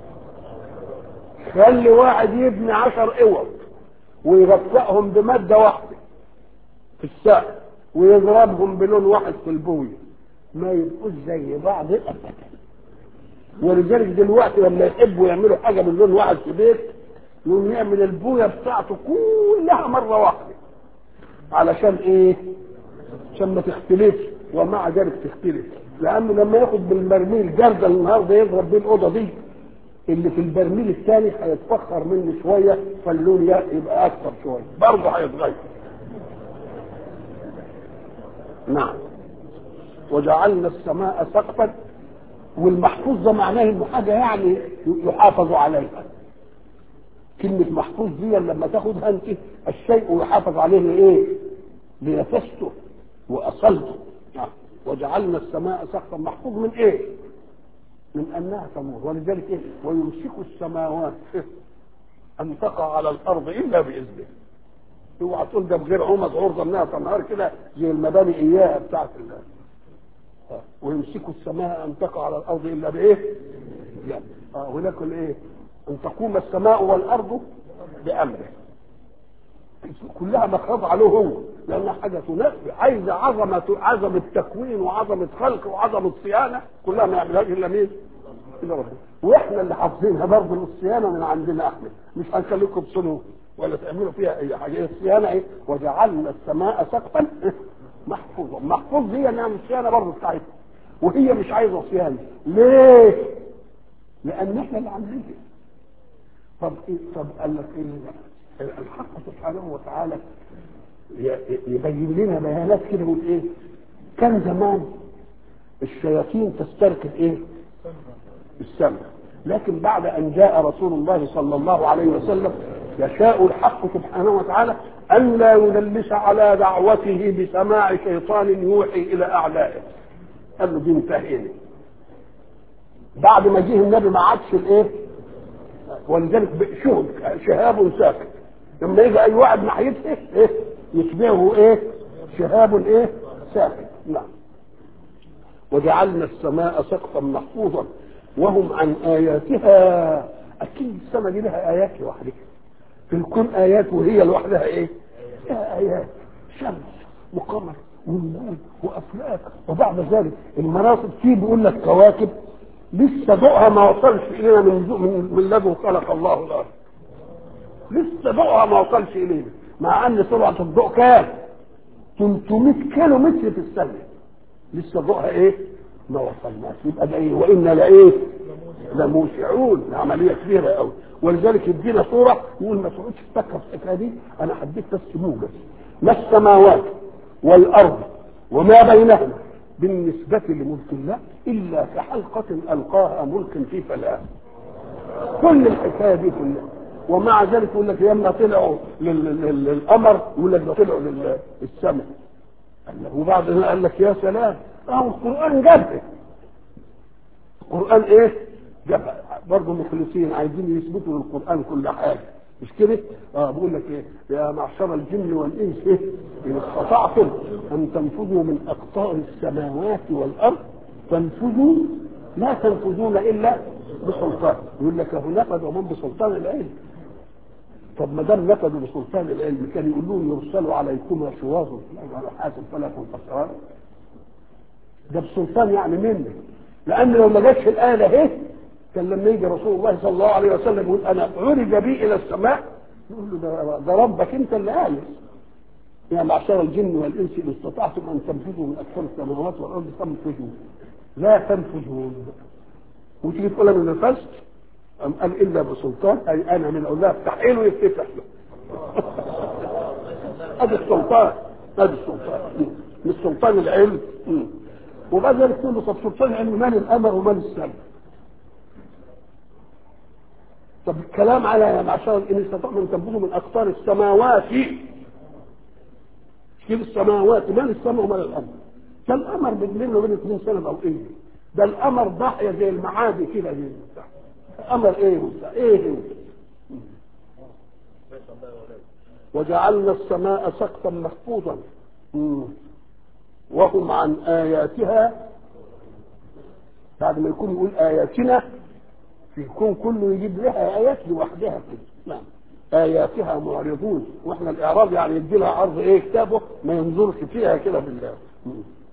خلي واحد يبني عشر اوض ويغطئهم بمادة واحدة في السقف ويضربهم بلون واحد في البوية ما يبقوش زي بعض ابدا ولذلك دلوقتي لما يحبوا يعملوا حاجه من لون واحد في بيت يقوم يعمل البويه بتاعته كلها مره واحده علشان ايه؟ عشان ما تختلفش ومع ذلك تختلف لانه لما ياخد بالبرميل جردل النهارده يضرب بيه الاوضه دي اللي في البرميل الثاني هيتفخر منه شويه فاللون يبقى اكثر شويه برضه هيتغير نعم وجعلنا السماء سقفا والمحفوظ ده معناه انه حاجه يعني يحافظ عليها كلمة محفوظ دي لما تاخدها انت الشيء يحافظ عليه ايه؟ لنفسته واصلته نعم. وجعلنا السماء سقفا محفوظ من ايه؟ من انها تمور ولذلك ايه؟ ويمسك السماوات ان تقع على الارض الا باذنه اوعى تقول ده بغير عمد عرضه انها تنهار كده زي المباني اياها بتاعت الله آه. ويمسك السماء ان تقع على الارض الا بايه؟ يعني اه هناك الايه؟ ان تقوم السماء والارض بامره كلها مخاضعة له هو لأنها حاجة تنافي عايزة عظمة عظمة تكوين وعظمة خلق وعظمة صيانة كلها ما يعملهاش إلا مين؟ إلا ربنا وإحنا اللي حافظينها برضه الصيانة من عندنا إحنا مش هنخليكم تصنوا ولا تعملوا فيها أي حاجة الصيانة إيه؟ وجعلنا السماء سقفا محفوظا محفوظ دي إنها مش صيانة برضه بتاعتها وهي مش عايزة صيانة ليه؟ لأن إحنا اللي عاملين كده طب إيه طب قال لك إيه؟ الحق سبحانه وتعالى يبين لنا بيانات كده يقول ايه كان زمان الشياطين تستركب ايه السمع لكن بعد ان جاء رسول الله صلى الله عليه وسلم يشاء الحق سبحانه وتعالى ان لا يدلس على دعوته بسماع شيطان يوحي الى اعدائه قال له دي انتهينا بعد ما جه النبي ما عادش الايه ولذلك شهب شهاب ساكت لما يجي اي واحد ناحيته ايه يتبعه ايه شهاب ايه ساكت نعم وجعلنا السماء سقفا محفوظا وهم عن اياتها اكيد السماء دي لها ايات لوحدها في الكون ايات وهي لوحدها ايه لها ايات شمس وقمر ونجوم وافلاك وبعد ذلك المناصب فيه بيقول لك كواكب لسه ضوءها ما وصلش الينا من من, من لدن خلق الله الارض لسه ضوءها ما وصلش الينا مع ان سرعه الضوء كام 300 كيلو متر في الثانيه لسه ضوءها ايه ما وصلناش يبقى ده ايه وانا لايه لموسعون عمليه كبيره قوي ولذلك يدينا صوره يقول ما تقعدش تفكر في الحكايه دي انا حددت بس موجز ما السماوات والارض وما بينهما بالنسبة لملك الله إلا كحلقة ألقاها ملك في فلاة كل الحكاية دي كلها ومع ذلك يقول لك لما طلعوا للقمر يقول لك ده طلعوا للسماء وبعد ذلك قال لك يا سلام اهو القرآن جابه القرآن ايه؟ جاب برضه مخلصين عايزين يثبتوا للقرآن كل حاجة مش كده؟ اه بقول لك ايه؟ يا معشر الجن والانس ايه؟ ان استطعتم ان تنفذوا من اقطار السماوات والارض فانفذوا لا تنفذون الا بسلطان يقول لك هو نفذ ومن بسلطان العلم طب ما دام نفذوا بسلطان العلم كان يقول لهم يرسلوا عليكم شواظ على حاسب فلا تنتصران ده بسلطان يعني مني لان لو ما جاتش الايه ده اهي كان لما يجي رسول الله صلى الله عليه وسلم يقول انا عرج بي الى السماء يقول له ده, ده ربك انت اللي قال يا معشر الجن والانس ان استطعتم ان تنفذوا من اكثر السماوات والارض فانفذوا لا تنفذون وتيجي تقول انا نفذت أم قال الا بسلطان اي انا من الله افتح له يفتح له هذا السلطان هذا السلطان مش سلطان العلم وبعد ذلك تقول له طب سلطان العلم مال الامر ومال السلم طب الكلام على يا معشر ان استطعتم ان تنفذوا من اقطار السماوات كيف السماوات مال السماء ومال الامر كان القمر بين وبين اثنين سنه او ايه ده القمر ضاحيه زي المعادي كده زي قمر ايه وبتاع ايه هو وجعلنا السماء سقفا محفوظا وهم عن اياتها بعد ما يكون يقول اياتنا في الكون كله يجيب لها ايات لوحدها كده نعم اياتها معرضون واحنا الاعراض يعني يدي لها عرض ايه كتابه ما ينظرش فيها كده بالله